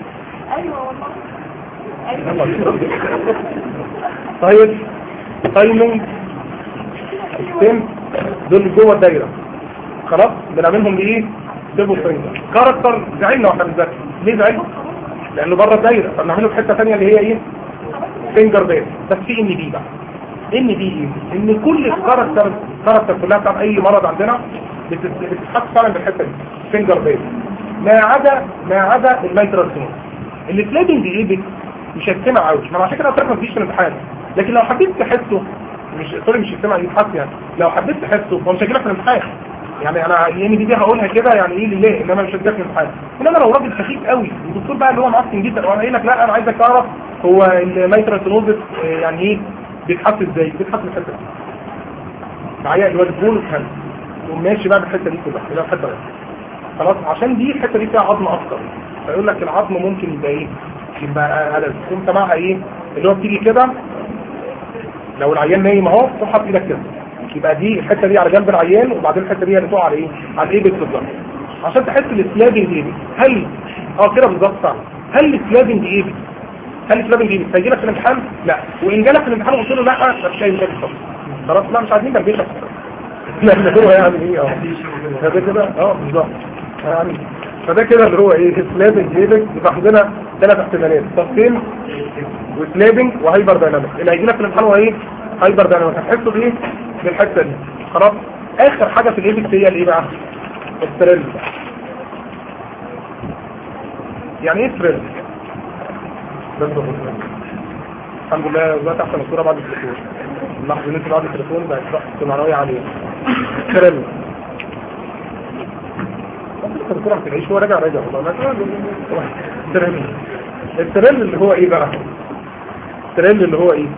طيب تايمنج اكستنت دول جوه الدايره خلاص بنعملهم بايه ديبو فرينجر كاركتر زعلنا واحنا بنذاكر ليه زعلنا لانه بره الدايره فبنعمله في حته ثانيه اللي هي ايه فينجر بيس بس في ان بي بقى ان بي ايه ان كل الكاركتر الكاركتر كلها بتاعت اي مرض عندنا بتت- بتتحط فعلا بالحته دي فينجر بيس ما عدا ما عدا الميترال سنون اللي فليبنج ايه بت- مش هتسمع قوي ما أنا عشان كده قلت لك مفيش في الامتحان لكن لو حبيت تحسه مش سوري مش هتسمع يتحس يعني لو حبيت تحسه هو مش هيجيلك في الامتحان يعني انا يعني دي, دي هقولها كده يعني ايه لله انما مش هتجيلك في الامتحان انما لو راجل سخيف قوي والدكتور بقى اللي هو معفن جدا وانا قايل لك لا انا عايزك تعرف هو الميترال سنوزس يعني ايه بيتحس ازاي بيتحس من الحته دي معايا اللي هو البول كان وماشي بقى بالحته دي كلها اللي هو الحته دي خلاص عشان دي الحته دي فيها عظم اكتر فيقول لك العظم ممكن يبقى ايه يبقى ألز تقوم سامعها ايه اللي هو بتيجي كده لو العيان نايم اهو تروح حاطط ايدك كده يبقى دي الحته دي على جنب العيان وبعدين الحته دي هتقع على ايه على الايبك بالظبط عشان تحس السلابنج ايبك هل اه كده بالظبط فعلا هل السلابنج ايبك هل السلابنج ايبك هيجي لك في الامتحان لا وان جالك في الامتحان وقلت له لا مش هيجي لك خالص خلاص لا مش عايزين تلبيشك لا هو يعني ايه اه فده كده اه بالظبط يعني فده كده اللي هو ايه سلابنج ايبك يبقى عندنا ثلاث احتمالات تفصيل وسلابنج وهايبر دايناميك اللي هيجي لك في الامتحان هو ايه هايبر دايناميك هتحسه بايه بالحته دي خلاص اخر حاجه في الايبكس هي الايه بقى الثريل يعني ايه ثريل بس هو الثريل. الحمد لله دلوقتي احسن الصوره بعد التليفون اللحظه ان انت بعد التليفون بقت ضغط معنويه عليه ثريل الدكتور ما تلاقيش هو راجع راجع والله ما الثريل الثريل اللي هو ايه بقى الثريل اللي هو ايه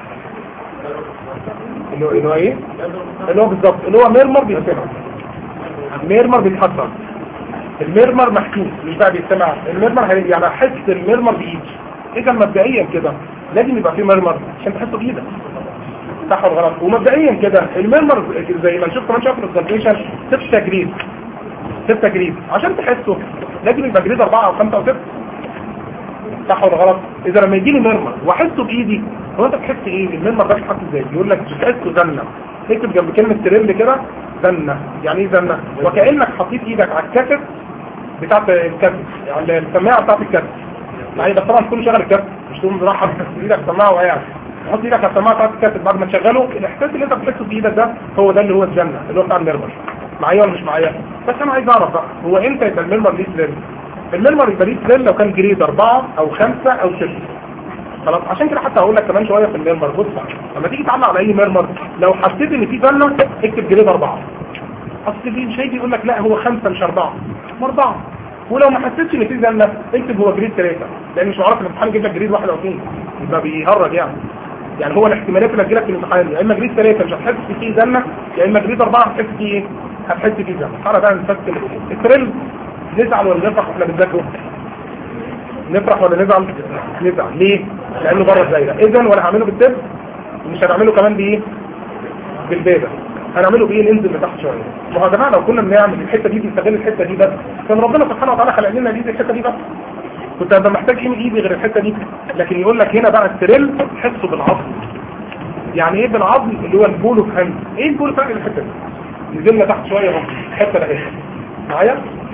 اللي هو اللي هو ايه اللي هو بالظبط اللي هو ميرمر بيتسمع ميرمر بيتحسن الميرمر محسوس مش بقى بيتسمع الميرمر هي- يعني احس الميرمر بايدي اذا مبدئيا كده لازم يبقى في ميرمر عشان تحسه بايدك صح ولا غلط ومبدئيا كده الميرمر زي ما نشوف كمان شويه في البرزنتيشن ستة جريد ستة جريد عشان تحسه لازم يبقى جريد أربعة أو خمسة أو ستة صح ولا غلط اذا لما يجي لي ميرمر واحسه بايدي هو انت بتحس ايه الميرمر ده بيتحس ازاي يقول لك بتحسه زنه اكتب جنب كلمه تريل كده زنه يعني ايه زنه وكانك حطيت ايدك على الكتف بتاعت الكتف يعني السماعه بتاعت الكتف معايا بس طبعا تكون شغل الكاسيت مش تقوم راح حاطط ايدك سماعه وقاعد حط ايدك على السماعه بتاعت الكاسيت بعد ما تشغله الاحساس اللي انت بتحسه في ايدك ده هو ده اللي هو الجنه اللي هو بتاع المرمر معايا ولا مش معايا بس انا عايز اعرف بقى هو امتى يبقى المرمر ليه سليل المرمر يبقى ليه سليل لو كان جريد أربعة أو خمسة أو ستة خلاص عشان كده حتى هقول لك كمان شويه في الميرمر بص لما تيجي تعلق على اي ميرمر لو حسيت ان في زنه اكتب جريد اربعه اصل في مش هيجي يقول لك لا هو خمسه مش اربعه هم اربعه ولو ما حسيتش ان في زنه اكتب هو جريد ثلاثه لان مش معرف الامتحان يجيب لك جريد واحد او اثنين يبقى بيهرج يعني يعني هو الاحتمالات اللي هتجيلك في الامتحان يا اما جريد ثلاثه مش هتحس فيه زنه يا اما جريد اربعه هتحس فيه ايه؟ هتحس فيه زنه تعالى بقى نفكر التريل نزعل ولا نفرح واحنا بنذاكره؟ نفرح ولا نزعل؟ نزعل ليه؟ لانه بره الدايره اذا ولا هعمله بالتب مش هنعمله كمان بايه؟ بالبيضه هنعمله بايه ننزل لتحت شويه ما هو يا جماعه لو كنا بنعمل الحته دي بنستغل الحته دي بس كان ربنا سبحانه وتعالى خلق لنا دي الحته دي بس كنت هبقى محتاج ايه من ايدي غير الحته دي لكن يقول لك هنا بقى التريل تحسه بالعظم يعني ايه بالعظم اللي هو البول اوف هاند ايه البول اوف هاند الحته دي نزلنا تحت شويه اهو الحته ده معايا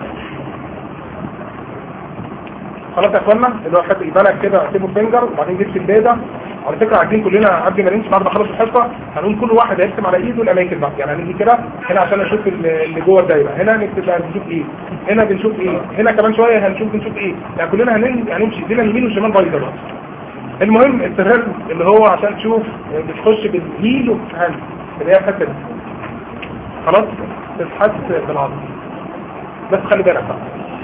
خلاص يا اخوانا اللي هو حته يبقى لك كده اكتبه فينجر وبعدين جبت البيضه على فكره عايزين كلنا قبل ما نمشي بعد ما نخلص الحصه هنقول كل واحد هيرسم على ايده الاماكن بقى يعني هنيجي كده هنا عشان اشوف اللي جوه الدايره هنا نكتب بقى نشوف ايه هنا بنشوف ايه هنا كمان شويه هنشوف بنشوف ايه يعني كلنا هنم- هنمشي ايدينا اليمين والشمال بايظه بقى المهم السرير اللي هو عشان تشوف بتخش بالهيلو هاند اللي هي الحته دي خلاص تتحس بالعظم بس خلي بالك بقى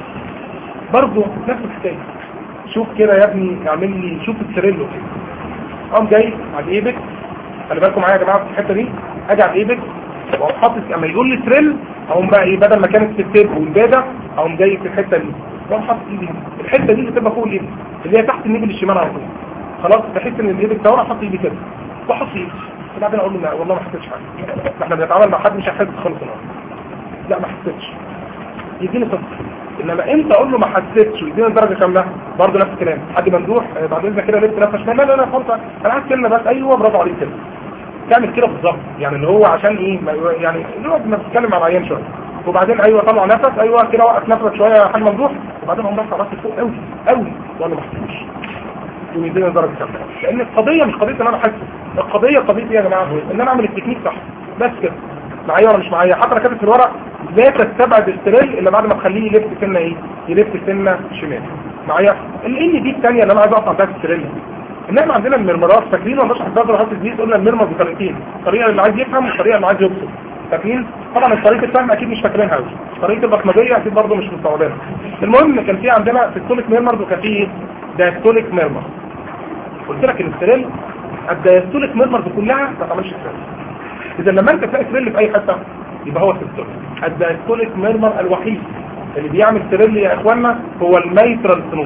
برضه نفس الحكايه شوف كده يا ابني اعمل لي شوف التريلو كده قام جاي على الايبك خلي بالكم معايا يا جماعه في الحته دي اجي على الايبك واقوم حاطط اما يقول لي تريل اقوم بقى ايه بدل ما كانت في التيب والباده اقوم جاي في الحته دي واقوم حاطط ايدي هنا الحته دي اللي تبقى فوق الايد اللي هي تحت النبل الشمال على طول خلاص بحس ان الايبك دوره احط ايدي كده واحط ايدي وبعدين اقول له لا والله ما حسيتش حاجه ما احنا بنتعامل مع حد مش هيحس خالص النهارده لا ما حسيتش يديني صفر انما انت اقول له ما حسيتش ويديني درجه كامله برضه نفس الكلام حد ممدوح آه، بعد اذنك كده لسه نفس شمال لا لا لا خالص انا عايز كلمه بس ايوه برافو عليك كده تعمل كده بالظبط يعني اللي هو عشان ايه ما- يعني اللي هو بنتكلم مع العيان شويه وبعدين ايوه طلع نفس ايوه كده وقف نفسك شويه يا حاج ممدوح وبعدين اقوم رافع راسي فوق قوي قوي وانا ما حسيتش ويديني درجه كامله لان القضيه مش قضيه ان انا احس القضيه قضيه ايه يا جماعه ان انا اعمل التكنيك صح بس كده معايا ولا مش معايا حتى انا كاتب في الورق لا تستبعد الستريل الا بعد ما تخليه يلف سنه ايه يلف سنه شمال معايا الان دي الثانيه اللي انا عايز اقطع عندها الستريل ان احنا عندنا المرمرات فاكرين ولا مش حضرتك حاطط دي قلنا المرمر بطريقتين الطريقه اللي عايز يفهم والطريقه اللي عايز يبصر فاكرين طبعا طريقه الفهم اكيد مش فاكرينها قوي طريقه البصمجيه اكيد برضه مش مستوعبينها المهم كان في عندنا سيستوليك ميرمر وكان في ايه دايستوليك ميرمر قلت لك الستريل الدايستوليك ميرمر كلها ما تعملش ستريل اذا لما انت تلاقي ستريل في اي حته يبقى هو الستريل الدايستوليك ميرمر الوحيد اللي بيعمل ستريل يا اخوانا هو الميترال سنوس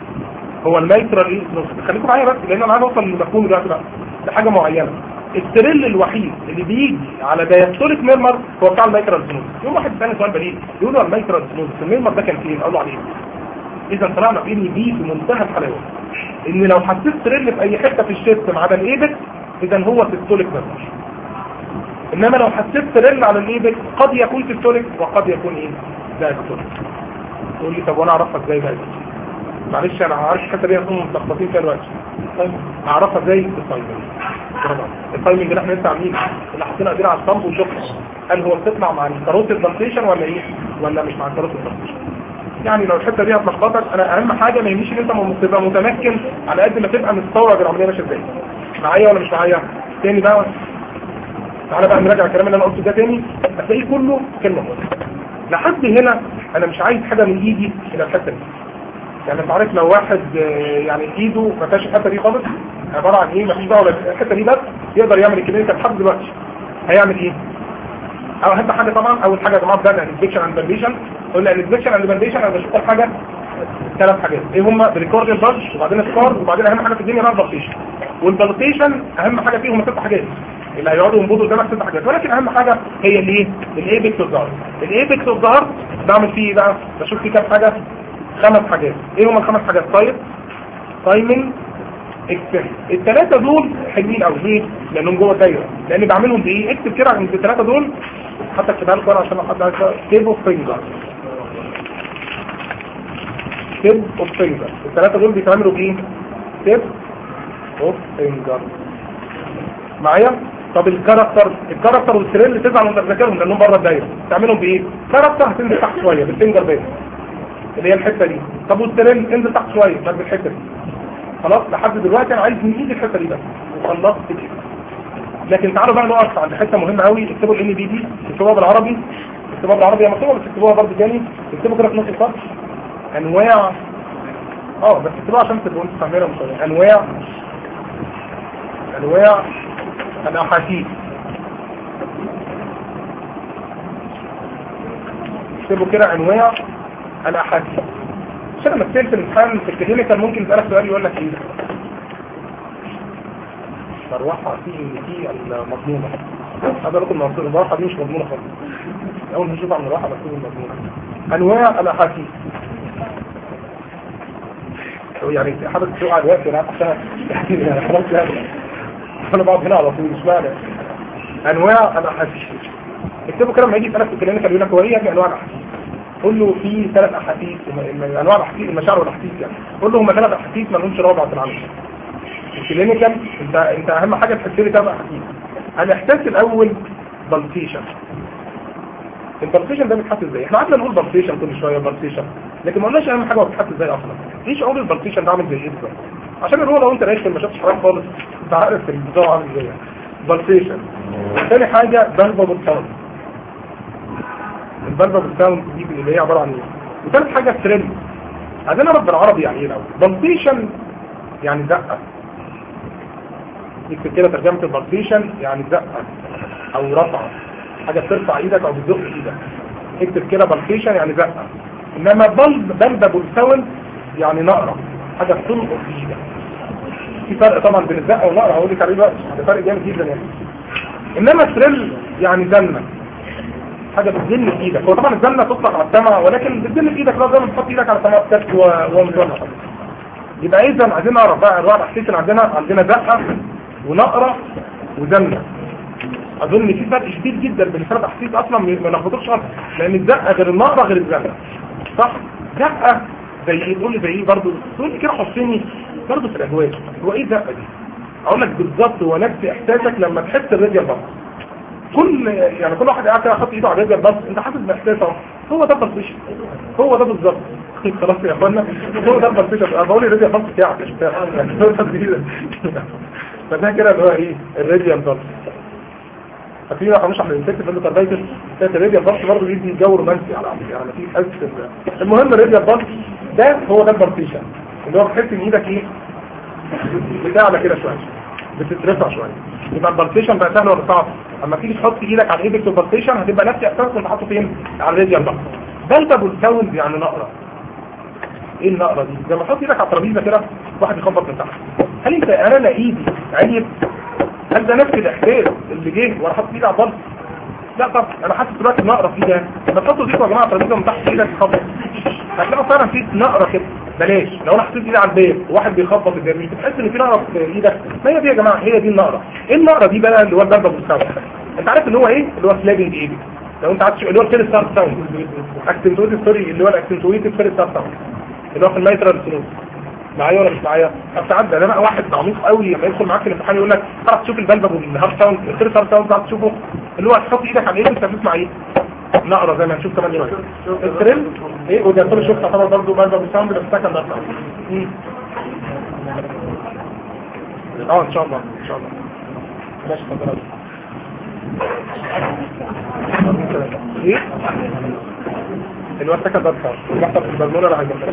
هو الميترال سنوس خليكم معايا بس لان انا عايز اوصل للمفهوم دلوقتي بقى لحاجه معينه الستريل الوحيد اللي بيجي على دايستوليك ميرمر هو بتاع الميترال سنوس يوم واحد ثاني سؤال بديل يقول له الميترال سنوس الميرمر ده كان فين اقول له عليه اذا طلعنا بان دي في منتهى الحلاوه ان لو حطيت تريل في اي حته في الشيست ما عدا الايبك اذا هو سيستوليك ميرمر انما لو حطيت تريل على الايبك قد يكون سيستوليك وقد يكون ايه دايستوليك تقول لي طب وانا اعرفها ازاي بقى معلش انا عارف الحته دي هتكون متلخبطين فيها دلوقتي طيب اعرفها ازاي بالتايمنج برافو عليك. التايمنج اللي احنا لسه عاملينه اللي حطينا ايدينا على الصمت وشفنا هل هو بتطلع مع الكاروت البلتيشن ولا ايه ولا مش مع الكاروت البلتيشن يعني لو الحته دي هتلخبطك انا اهم حاجه ما يهمنيش ان انت م- تبقى متمكن على قد ما تبقى مستوعب العمليه ماشيه ازاي معايا ولا مش معايا تاني بقى تعالى بقى نراجع الكلام اللي انا قلته ده تاني هتلاقيه كله كلمه واحده لحد هنا انا مش عايز حاجه من ايدي الى الحته دي يعني انت عارف لو واحد آه، يعني ايده ما فيهاش الحته دي خالص عباره عن ايه ما فيش بقى ولا الحته دي بس يقدر يعمل الكلينيكال لحد دلوقتي هيعمل ايه؟ او اهم حاجه طبعا اول حاجه يا جماعه بدانا الانفكشن اند بانديشن قلنا الانفكشن اند بانديشن انا بشوف أول حاجه ثلاث حاجات ايه هم بريكورديال بادج وبعدين سكار وبعدين اهم حاجه في الدنيا بقى البلطيشن والبلطيشن اهم حاجه فيهم ست حاجات اللي هيقعدوا ينبضوا قدامك ست حاجات ولكن اهم حاجه هي الايه الايبكس والظهر الايبكس والظهر بعمل فيه ايه بقى بشوف فيه كام حاجه خمس حاجات ايه هم الخمس حاجات طيب تايمنج اكسل الثلاثه دول حلوين قوي ليه لانهم جوه الدايره لان بعملهم بايه اكتب كده عن الثلاثه دول حتى اكتبها لكم أنا عشان لو حد عايز تيبل فينجر تيب اوف فينجر الثلاثه دول بيتعملوا بايه تيب اوف فينجر معايا طب الكاركتر الكاركتر والسريل تزعل وانت تذاكرهم لانهم بره الدايره تعملهم بايه كاركتر هتنزل تحت شويه بالفينجر بيت اللي هي الحته دي طب والسريل انزل تحت شويه بس بالحته دي خلاص لحد دلوقتي انا عايز نجيب الحته دي بس وخلصت كده لكن تعالوا بقى نقف عند حته مهمه قوي اكتبوا الان بي دي اكتبوها بالعربي اكتبوها بالعربي يا مكتوبه بس اكتبوها برضه تاني اكتبوا كده في نص السطر انواع اه بس اكتبوها عشان تبقوا انتوا فاهمينها مش فاهمينها. انواع انواع الاحاسيس اكتبوا كده انواع الاحاسيس عشان لما تسال في الامتحان في الكلينيكال ممكن يسالك سؤال يقول لك ايه مروحه في في المضمونه هذا لكم المنصور المروحه دي مش مضمونه خالص اول ما نشوف عن المروحه مكتوب المضمونه انواع الاحاسيس يعني حضرتك تسوق على الوقت انا عشان يعني خلاص يعني انا بقعد هنا على طول مش معنى انواع الاحاسيس اكتبوا كده لما يجي يسالك في الكلينيكال يقول لك هو ايه يا ابني انواع الاحاسيس قول له في ثلاث احاسيس انواع الاحاسيس المشاعر والاحاسيس يعني قول له هم ثلاث احاسيس ما لهمش رابع في العالم الكلينيكال انت انت اهم حاجه تحس لي ثلاث احاسيس الاحساس الاول بلسيشن البلسيشن ده بيتحس ازاي احنا قعدنا نقول بلسيشن كل شويه بلسيشن لكن ما قلناش اهم حاجه هو بيتحس ازاي اصلا ايه شعور البلسيشن ده عامل زي ايه بالظبط عشان هو لو انت عايش ما شفتش حاجه خالص انت عارف البتاع عامل ازاي بلسيشن ثاني حاجه بلبل ساوند البلبل ساوند دي اللي هي عباره عن ايه وثالث حاجه تريل عايزين نعرف بالعربي يعني ايه الاول بلسيشن يعني دقه يكتب كده ترجمه البلسيشن يعني دقه او رفعه حاجه بترفع ايدك او بتزق ايدك اكتب كده بلسيشن يعني دقه انما بلب بلبل ساوند يعني نقره حاجه بتنقر في ايدك في فرق طبعا بين الدقه والنقره هقول لك عليه دلوقتي ده فرق جامد جدا يعني انما تريل يعني زنه حاجه بتزن في ايدك هو طبعا الزنه تطلق على السمع ولكن بتزن في ايدك لو زي ما تحط ايدك على سماعه كتف ومزنه يبقى اذا عايزين نعرف بقى انواع الاحاسيس اللي عندنا عندنا دقه ونقره وزنه اظن في فرق كبير جدا بين الثلاث احاسيس اصلا ما نخبطوش اصلا لان الدقه غير النقره غير الزنه صح دقه زي ايه تقول لي زي ايه برضه تقول لي كده حطني برضه في الاجواء هو ايه الدقه دي اقول لك بالظبط هو نفس احساسك لما تحس الراديال بامب كل يعني كل واحد قاعد كده حاطط ايده على الراديال بامب انت حاسس باحساسه هو ده البلسيشن هو ده بالظبط خلاص يا اخوانا هو ده البلسيشن انا بقول الراديال بامب بتاعك مش بتاعك يعني هو ده الجديد. فده كده اللي هو ايه الراديال بامب ففي بقى هنشرح الانفكتيف اللي تربيته كانت الراديال بامب برضه بيدي جو رومانسي على عمري يعني في حس المهم الراديال بامب ده هو ده البلسيشن اللي هو بتحس ان ايدك ايه بتعلى كده شويه بتترفع شويه يبقى البلسيشن بقى سهل ولا صعب اما تيجي تحط ايدك على ايدك في البلسيشن هتبقى نفس احساسك وانت حاطه فين على الراديال بامب بلتبل ساوند يعني نقره ايه النقره دي لما تحط ايدك على الترابيزه كده واحد يخبط من تحت هل انت انا ايدي عيب هل ده نفس الاحساس اللي جه وانا حاطط ايدي على البلس لا طب انا حاسس دلوقتي بنقره في ده لما تحطوا ايديكم يا جماعه على الترابيزه من تحت ايدك تخبط هتلاقوا فعلا في نقره كده بلاش لو انا حطيت ايدي على البيت وواحد بيخبط الجميل بتحس ان في نقره في ايدك ما هي دي يا جماعه هي دي النقره ايه النقره دي بقى اللي هو الضربه بالساوند انت عارف اللي هو ايه اللي هو سلابنج ايدي لو انت عارف اللي هو الفيرست ستارت ساوند اكسنتويتد سوري اللي هو الاكسنتويتد فيرست ستارت ساوند اللي هو في الميترال سنوز معايا ولا مش معايا طب ساعات ده بقى واحد عميق قوي لما يدخل معاك في الامتحان يقول لك تعرف تشوف البلبل والهارت ساوند الفيرست ستارت ساوند تعرف تشوفه اللي هو هتحط ايدك على ايدك انت بتسمع ايه نقرا زي ما هنشوف كمان دلوقتي التريل ايه وده كل شفت طبعا برضه بلبل ساوند بس سكند ساوند اه ان شاء الله ان شاء الله ماشي اتفضل ايه اللي هو السكند ده اللي بيحصل في البلمونه اللي هيبقى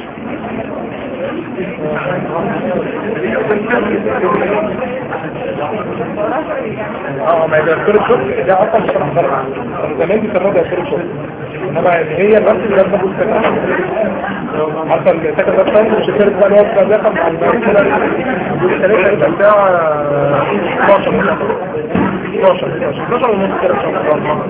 اه ما يبقى كل الشوك ده اصلا مش شرح ضرب زمان دي سموها كل الشوك انما هي النفس اللي لازم تقول كده حتى السكند ده ثاني مش فكره بقى الوقت ده داخل مع البلمونه دول ثلاثه يبقى بتاع 12 12 12 ونص كده ان شاء الله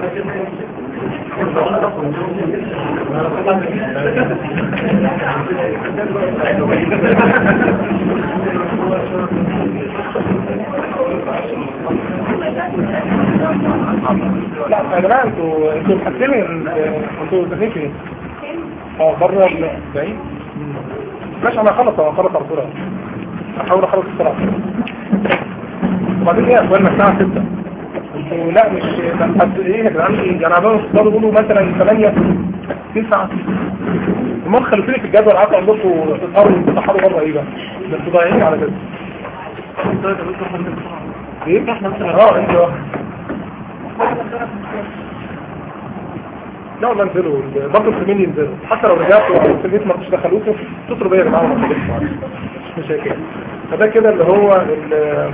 لا يا جماعه انتوا انتوا محسنين انتوا داخلين فين؟ اه بره بعيد ماشي انا هخلص انا هخلص على طول أهو. هحاول اخلص بسرعه وبعدين ايه يا اخوانا الساعه 6 انتوا لا مش لا، حد ايه يا جدعان ايه يعني عبال ما تقولوا مثلا 8 9 المهم خليتوني في الجدول قعدت اقول لكم تسهروا تسهروا بره ايه بقى ده انتوا ضايعين على كده ايه اه انتوا لا والله انزلوا برضه في مين ينزلوا حتى لو رجعتوا او في البيت ما تدخلوكوا اتصلوا بيا يا جماعه وما تخليكوا مش مشاكل فده كده اللي هو ال-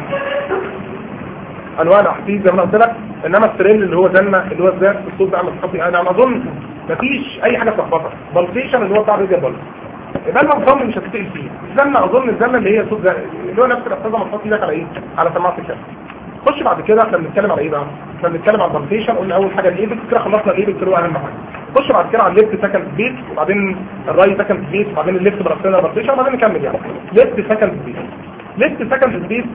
انواع الاحاسيس زي ما أنا قلت لك انما الترند اللي هو زلنا اللي هو ازاي الصوت ده عمل صحابي انا ما اظن مفيش اي حاجه تلخبطك بلطيشن اللي هو بتاع ريديا بلط يبقى انا مصمم مش هتتقل فيه الزلة اظن الزلة اللي هي صوت زي اللي هو نفس الاحساس لما تحط ايدك على ايه على سماعه الكلام خش بعد كده احنا بنتكلم على ايه بقى احنا بنتكلم على البلطيشن قلنا اول حاجه الايبك كده خلصنا الايبك اللي هو اهم حاجه خش بعد كده على الليفت سكند بيت وبعدين الرايت سكند بيت وبعدين الليفت برسلنا بلطيشن وبعدين نكمل يعني ليفت سكند بيت ليفت سكند بيت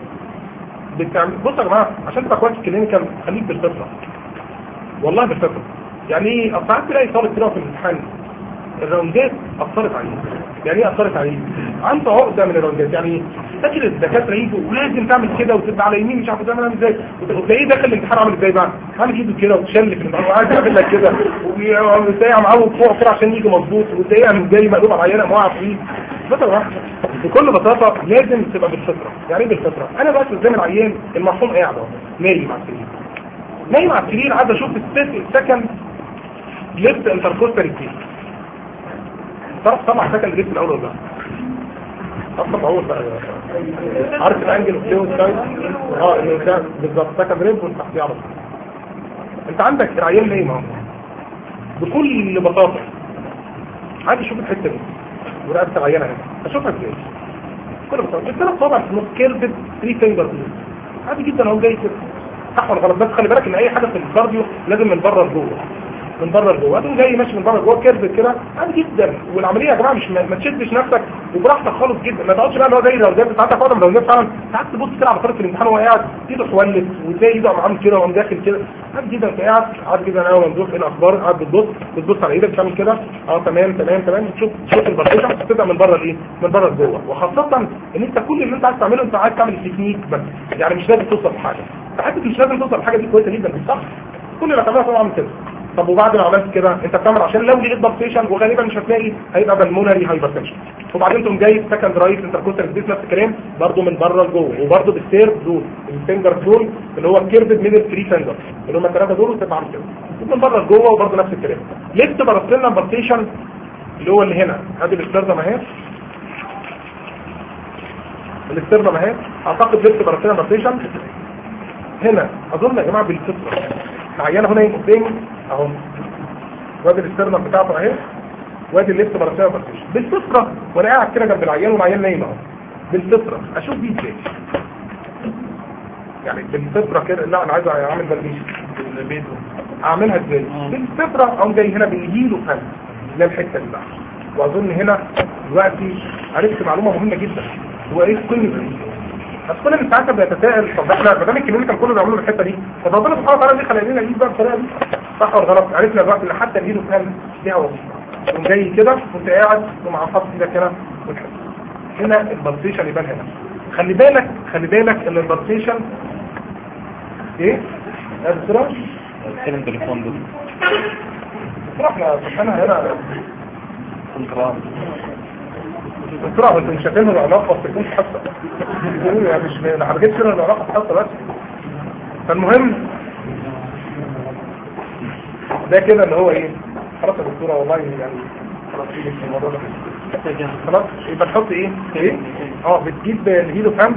بتعمل بص يا جماعه عشان تبقى كويس كلينيكال خليك بالفطره والله بالفطره يعني ايه اصل ساعات تلاقي طالب كده في الامتحان الراوندات اثرت عليه يعني ايه اثرت عليه عنده عقده من الراوندات يعني فاكر الدكاتره يجوا ولازم تعمل كده وتبقى على يمين مش عارف تعمل ازاي وتلاقيه داخل الامتحان عامل ازاي بقى عامل ايده كده وتشل في الامتحان وقاعد يعمل لك كده وتلاقيه معوج فوق كده عشان يجي مظبوط وتلاقيه من جاي مقلوب على العينه موقع فيه فطره واحده بكل بساطه لازم تبقى بالفطره يعني ايه بالفطره انا بقى قدام العيان المرحوم قاعد اهو نايم على السرير نايم على السرير عايز اشوف السكند ليفت انتركوستال كتير تعرف طبعا سكند ليفت الاول ولا لا طبعا اول بقى عارف الانجل اوف ليون سايد اه اللي ده بالظبط سكند ليفت والتحتيه على طول انت عندك العيان نايم اهو بكل بساطه عايز اشوف الحته دي ورقبت العيانه هنا اشوفها ازاي كل بساطه الثلاث طبعا في النص كيرفد 3 فينجر عادي جدا اهو جاي كده صح ولا غلط بس خلي بالك ان اي حاجه في الكارديو لازم من بره لجوه من بره لجوه هتقوم جاي ماشي من بره لجوه كيرف كده عادي جدا والعمليه يا جماعه مش ما ما تشدش نفسك وبراحتك خالص جدا ما تقعدش بقى اللي هو زي لو جاب ساعات فاضي لو جاب فعلا ساعات تبص كده على طرف الامتحان وهو قاعد ايده تولد وتلاقي ايده عامل كده وقام داخل كده عادي جدا انت قاعد عادي جدا انا ممدوح ايه الاخبار قاعد بتبص بتبص على ايدك بتعمل كده اه تمام تمام تمام تشوف تشوف البرشيشن تبدا من بره لايه من بره لجوه وخاصه ان انت كل اللي انت عايز تعمله انت عايز تعمل التكنيك بس يعني مش لازم توصل لحاجه حته مش لازم توصل لحاجه دي كويسه جدا صح كل اللي هتعمله طبعا كده طب وبعد ما عملت كده انت بتعمل عشان لو لقيت بالسيشن وغالبا مش هتلاقي هيبقى بالمونري هايبرتنشن وبعدين تقوم جاي سكند رايت انتركوستال سبيس نفس الكلام برضه من بره لجوه وبرضه بالسير دول الفينجر دول اللي هو الكيرفد ميدل 3 فينجر اللي هم الثلاثه دول وتبقى عامل كده من بره لجوه وبرضه نفس الكلام ليفت بارسلنا بالسيشن اللي هو اللي هنا ادي الاسترنم اهي الاسترنم اهي اعتقد ليفت بارسلنا بالسيشن هنا اظن يا جماعه بالفطره العيانه هنا قدامي اهو وادي الاسترنم بتاعته اهي وادي الليفت بارسلنا بالسيشن بالفطره وانا قاعد كده جنب العيان والعيان نايم اهو بالفطره اشوف دي ازاي يعني بالفطره كده لا انا عايز اعمل بالبيت اعملها ازاي بالفطره اقوم جاي هنا بالهيلو فن اللي هي الحته اللي بقى واظن هنا دلوقتي عرفت معلومه مهمه جدا هو ايه قيمه الهيلو بس كل اللي ساعتها بيتساءل طب احنا ما دام الكلمه كان كله بيعملوا الحته دي طب ربنا سبحانه وتعالى ليه خلاني نجيب بقى الطريقه دي صح ولا غلط عرفنا دلوقتي ان حتى الهيلو فن ليها وظيفه تقوم جاي كده وانت قاعد ومع خط ايدك هنا والحته هنا البلسيشن يبان هنا خلي بالك خلي بالك ان البلسيشن ايه يا دكتور اتكلم تليفون ده دكتور احنا فتحنا هنا سنترال دكتور هو انتوا مش شايفين العلاقه بس تكون حاسه يعني مش انا ما جبتش هنا العلاقه حاسه بس فالمهم ده كده اللي هو ايه خلاص يا دكتوره والله يعني خلاص سيبك من الموضوع ده خلاص يبقى نحط ايه ايه اه بتجيب الهيلو فامس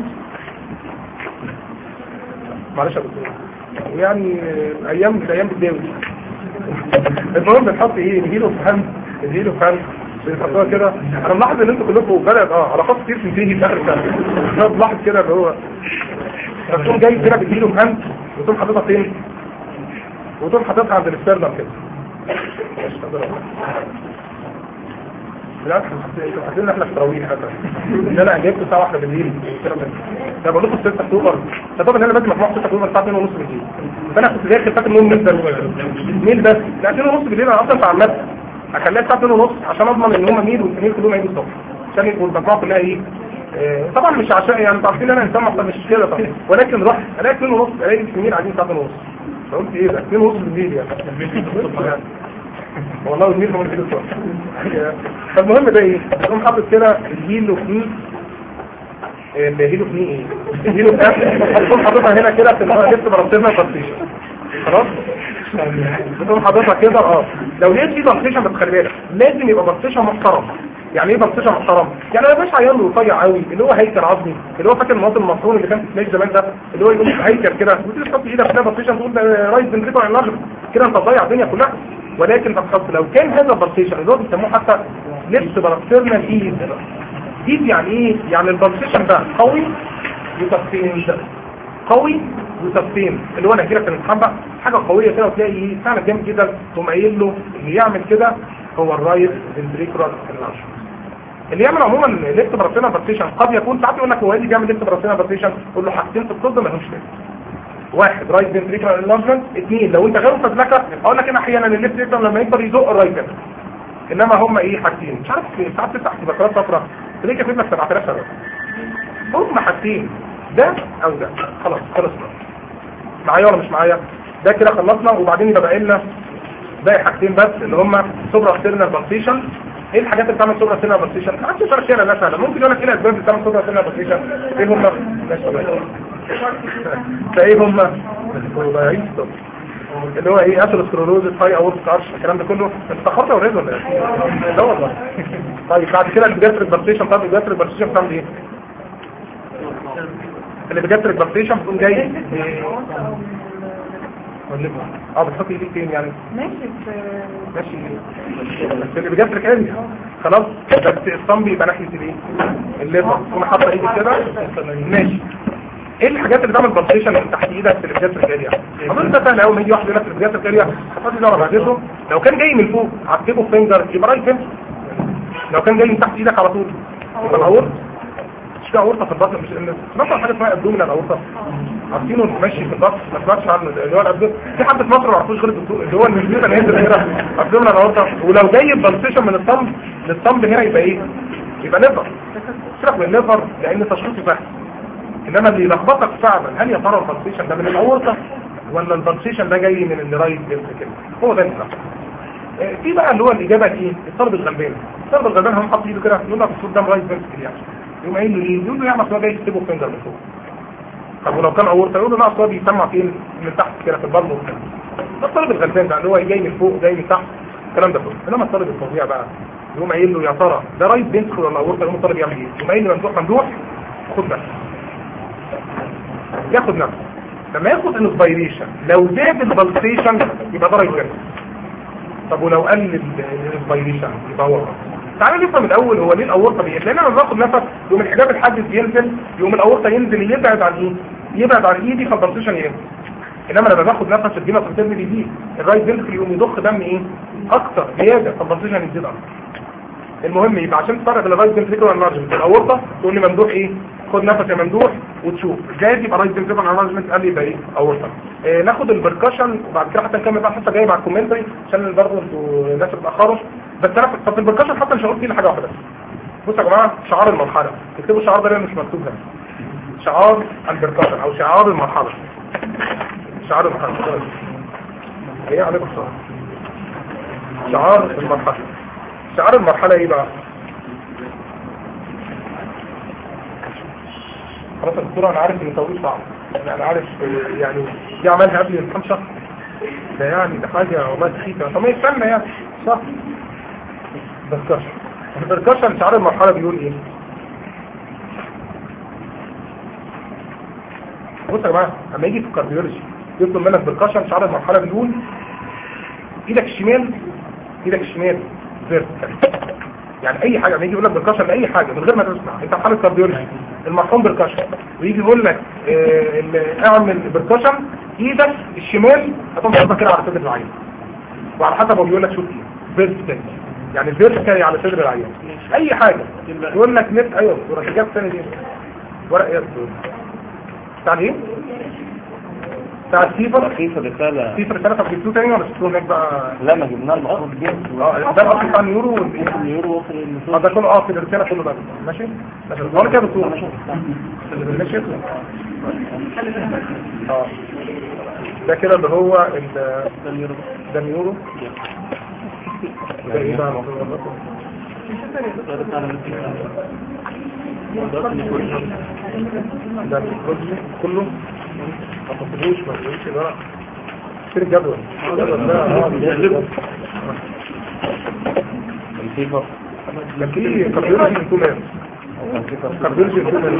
معلش يا دكتور ويعني ايام ايام بتداوي المهم بنحط ايه الهيلو فامس الهيلو فامس بنحطوها كده انا ملاحظ ان انتوا كلكم بلد اه علاقات كتير تنتهي في اخر السنه انا ملاحظ كده اللي هو فتقوم جاي كده بالهيلو فامس وتقوم حاططها فين وتقوم حاططها عند الاسترنم كده مش قادر أقول. بالعكس انتوا حاسين ان احنا في تراويح مثلا ان انا جبت الساعه 1 بالليل ده بقول لكم 6 اكتوبر ده طبعا انا لازم اطلع 6 اكتوبر الساعه 2 ونص بالليل فانا كنت داخل فاكر انهم ميل بس ميل بس لا 2 ونص بالليل انا اصلا في عمال اخليها الساعه 2 ونص عشان اضمن ان هم ميل والسنين كلهم هيجوا الصبح عشان يبقوا المجموعه كلها ايه آه، طبعا مش عشان يعني انتوا عارفين انا انسان محترم مش كده طبعا ولكن رحت الاقي 2 ونص الاقي السنين قاعدين الساعه 2 ونص فقلت ايه ده 2 ونص بالليل يعني والله الميل هو اللي الصبح فالمهم ده ايه اقوم حاطط كده الهيلو فيه الهيلو فيه ايه الهيلو ده هتكون حاططها هنا كده في اللبس برطبنا بارتيشن خلاص بتقوم حاططها كده اه لو لقيت في بارتيشن بس خلي بالك لازم يبقى بارتيشن محترم يعني ايه بارتيشن محترم يعني انا مش عيان رفيع قوي اللي هو هيكل عظمي اللي هو فاكر المواطن المصروني اللي كان في سلاش زمان ده اللي هو يقوم هيكل كده وتيجي تحط ايدك في بارتيشن تقول ده رايز بنريكو النجم كده انت تضيع الدنيا كلها ولكن بتحط لو كان هذا البارتيشن اللي هو بيسموه حتى لبس بارتيرنال ايد ايد يعني ايه يعني البارتيشن ده قوي وتفصيل ده قوي وتفصيل اللي هو انا كده في الامتحان بقى حاجه قويه كده وتلاقي ايه فعلا جامد جدا تقوم قايل له اللي يعمل كده هو الرايت فنتريكولار انلارج اللي يعمل عموما ليفت براسينا بارتيشن قد يكون ساعات يقول لك هو ايه اللي بيعمل ليفت براسينا بارتيشن قول له حاجتين في الطب ما لهمش لازمه واحد رايت فنتريكولار انلارجمنت اثنين لو انت غير فزلكه اقول لك انا احيانا الليفت فنتريكولار لما يكبر يزق الرايت فنتريكولار انما هم ايه حاجتين مش عارف ساعات تفتح اختبارات صفراء تلاقي كاتب لك 7000 سبب هم حاجتين ده او ده خلاص خلصنا معايا ولا مش معايا ده كده خلصنا وبعدين يبقى باقي لنا باقي حاجتين بس اللي هم سوبرا ستيرنال بارتيشن ايه الحاجات اللي بتعمل سوبرا ستيرنال بارتيشن ما حدش يعرف كده لا سهله ممكن يقول لك ايه الاسباب اللي بتعمل سوبرا ستيرنال بارتيشن ايه هم ماشي فايه هم اللي هو ايه اثيروسكلوروز هاي اورتيك ارش الكلام ده كله انت اتاخرت يا ولاد ولا ايه لا والله طيب بعد كده الجاستريك بارتيشن طب الجاستريك بارتيشن بتعمل ايه اللي بجاستريك بارتيشن بتقوم جاي اه بتحط ايديك فين يعني ماشي في ماشي بس اللي بجاستريك اريا خلاص بس الصم بيبقى ناحيه الايه الليفر تكون حاطه ايدك كده ماشي ايه الحاجات اللي بتعمل بلسيشن من تحت ايدك في الجاستريك اريا اظن ده سهل قوي ما يجي واحد يقول لك في الجاستريك اريا هتحط ايدك على بعضته لو كان جاي من فوق هتجيبه فينجر يبقى رايت فينجر لو كان جاي من تحت ايدك على طول يبقى الاورط مش في اورطه في البطن مش ان مثلا حاجه اسمها ابدومينال اورطه عارفينه ماشي في البطن ما سمعتش عنه اللي هو الابدومين في حد في مصر ما يعرفوش غير الدكتور اللي هو المسلوك اللي هينزل هنا ابدومينال اورطه ولو جاي بلسيشن من الصمب للصمب هنا يبقى ايه يبقى ليفر سيبك من الليفر لان تشخيصه سهل انما اللي يلخبطك فعلا هل يا ترى البلسيشن ده من الاورطه ولا البلسيشن ده جاي من الرايت كده هو ده اللي في بقى اللي هو الاجابه ايه الطالب الغلبان الطالب الغلبان هم حاطط ايده كده يقول لك الصوت ده رايت فينتكل يعني يقوم قايل له ايه يقول له يا اصل هو جاي يكتبه فينجر من فوق طب ولو كان اورطه يقول له لا اصل هو بيسمع فين من تحت كده في البلم وكده ده الطالب الغلبان ده اللي هو جاي من فوق جاي من تحت الكلام ده كله انما الطالب الفظيع بقى يقوم قايل له يا ترى ده رايت فينتكل ولا اورطه يقوم الطالب يعمل ايه يقوم قايل له ممدوح ممدوح خد نفس ياخد نفس لما ياخد انسبيريشن لو زاد البلسيشن يبقى ده رايت فينتكل طب ولو قل الانسبيريشن يبقى هو غلط تعالى نفهم الاول هو ليه الاورطه بيقل لان انا باخد نفس يوم الحجاب الحاجز ينزل يوم الاورطه ينزل يبعد عن ايه يبعد عن ايدي فالبلسيشن ينزل انما لما باخد نفس الدينا بتنزل يزيد الرايت فينتكل يقوم يضخ دم ايه اكتر زياده فالبلسيشن يزيد اكتر المهم يبقى عشان تفرق الرايت فينتكل والانلارجمنت الاورطه تقول لي ممدوح ايه خد نفس يا ممدوح وتشوف زاد يبقى رايت فينتكل والانلارجمنت قال لي يبقى ايه اورطه آه ناخد البركشن وبعد كده حتى نكمل بقى حتى جاي مع الكومنتري عشان برضه انتوا الناس بتاخروا بس انا في طب البركشن حتى مش هقول فيه حاجه واحده بصوا يا جماعه شعار المرحله اكتبوا الشعار ده لان مش مكتوب هنا شعار البركشن او شعار المرحله شعار المرحله ايه عليكم الشعار شعار المرحله شعار المرحله ايه بقى خلاص يا دكتور انا عارف ان توقيت صعب يعني انا عارف آه، يعني دي عملها قبل الامتحان شهر ده يعني ده حاجه والله سخيفه طب ما يستنى يعني صح بركشن البركشن شعار المرحله بيقول ايه بص يا جماعه لما يجي في الكارديولوجي يطلب منك بركشن شعار المرحله بيقول ايدك الشمال ايدك الشمال فيرتيكال يعني اي حاجه لما يجي يقول لك بركشن لاي حاجه من غير ما تسمع انت في حاله كارديولوجي المرحوم بركشن ويجي يقول لك آه، ال- اعمل بركشن ايدك الشمال هتقوم حاططها كده على صدر العين وعلى حسب هو بيقول لك شوف ايه فيرتيكال يعني فيرتيكال على صدر العين اي حاجه يقول لك نت ايوه ورقه جاب الثانيه دي ورق ايه يا دكتور؟ بتاع ايه بتاع السيفر رخيصة رسالة سيفر رسالة طب جبتوه تاني ولا شفتوه هناك بقى لا ما جبناه المفروض جبته اه ده الاصل بتاع اليورو والايه اليورو وصل اه المفروض ده كله اه في الرسالة كله ده ماشي ماشي هو كده بتقول ماشي اه ده كده اللي هو ال- ده اليورو ده ايه بقى ده البروجي كله ما تصلوش ما تقولش بقى فين الجدول الجدول ده اه الجدول. الفيفر ده في كارديولوجي انتومان كارديولوجي انتومان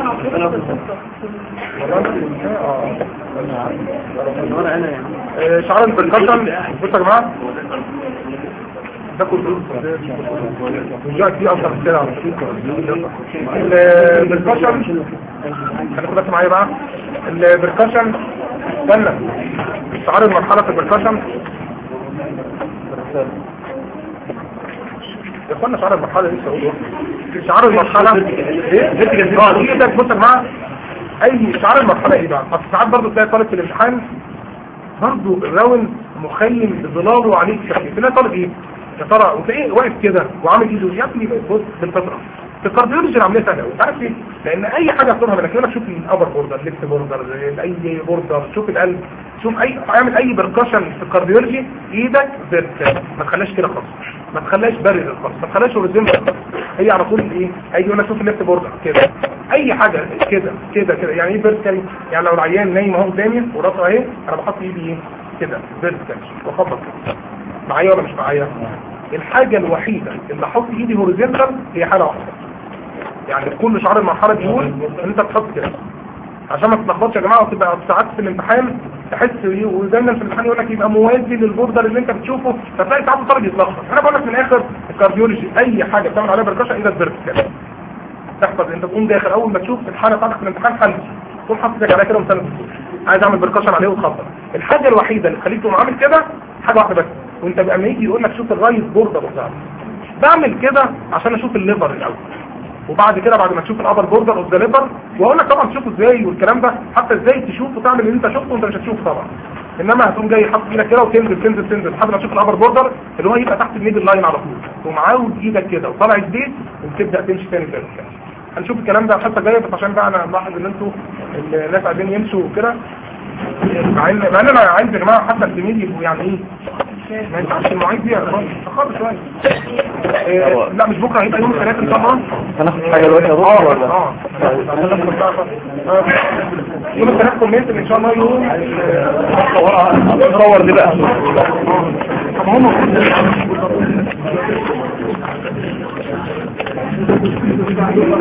اه شعار البركشن بصوا يا جماعه ده كله رجعت دي افضل كده البركشن خليكم بس معايا بقى البركشن استنى شعار المرحله في البركشن يا اخوانا شعار المرحله لسه اقول شعار المرحله ايه اه دي ده بص يا جماعه اي شعار المرحله ايه بقى اصل ساعات برضه تلاقي طالب في الامتحان برضه الراوند مخيم بظلاله عليك شكل تلاقي طالب ايه يا ترى وتلاقيه واقف كده وعامل ايده يا ابني بص بالفطره في الكارديولوجي العمليه سهله انت عارف ايه لان اي حاجه هتطلبها منك لما تشوف الابر بوردر الليفت بوردر اي بوردر شوف القلب شوف اي اعمل اي بركشن في الكارديولوجي ايدك بت ما تخليهاش كده خالص ما تخليهاش بارد خالص ما تخليهاش هوريزونتال خالص هي على طول ايه هيجي يقول لك شوف الليفت بوردر كده اي حاجه كده كده كده يعني ايه فيرتيكال يعني لو العيان نايم اهو قدامي وراسه اهي انا بحط ايدي ايه كده فيرتيكال واخبط كده. معايا ولا مش معايا الحاجه الوحيده اللي احط ايدي هوريزونتال هي حاله واحده يعني كل شعار المرحله بيقول ان انت تحط كده عشان ما تتلخبطش يا جماعه وتبقى ساعات في الامتحان تحس ايه ودايما في الامتحان يقول لك يبقى موازي للبوردر اللي انت بتشوفه فتلاقي ساعات الطالب يتلخبط انا بقول لك من الاخر الكارديولوجي اي حاجه بتعمل عليها بركشه ايدك فيرتيكال تحفظ انت تقوم داخل اول ما تشوف الحاله بتاعتك في الامتحان حل تقوم حاطط ايدك عليها كده ومسند الدكتور عايز اعمل بركشن عليه وتخبط الحاجه الوحيده اللي تخليك تقوم عامل كده حاجه واحده بس وانت بقى لما يجي يقول لك شوف الرايت بوردر بتاعك بعمل كده عشان اشوف الليفر الاول وبعد كده بعد ما تشوف الابر بوردر اوف ذا ليفر واقول لك طبعا تشوفه ازاي والكلام ده حتى ازاي تشوفه تعمل اللي انت شفته وانت مش هتشوفه طبعا انما هتقوم جاي حاطط ايدك كده وتنزل تنزل تنزل لحد ما تشوف الابر بوردر اللي هو يبقى تحت الميدل لاين على طول تقوم عاود ايدك كده وطالع الزيت وتبدا تمشي تاني زي كده هنشوف الكلام ده الحصه الجايه بس عشان بقى انا ملاحظ ان انتوا الناس عايزين يمشوا وكده مع ان مع ان انا عايز يا جماعه حتى التلميذ يبقوا يعني ايه ما ينفعش المواعيد دي خالص شويه إيه، لا مش بكره هيبقى يوم الثلاث ان شاء الله هناخد حاجة دلوقتي يا دكتور ولا؟ اه آه. يوم الثلاث كومنت ان شاء الله يوم نصور دي بقى طب هم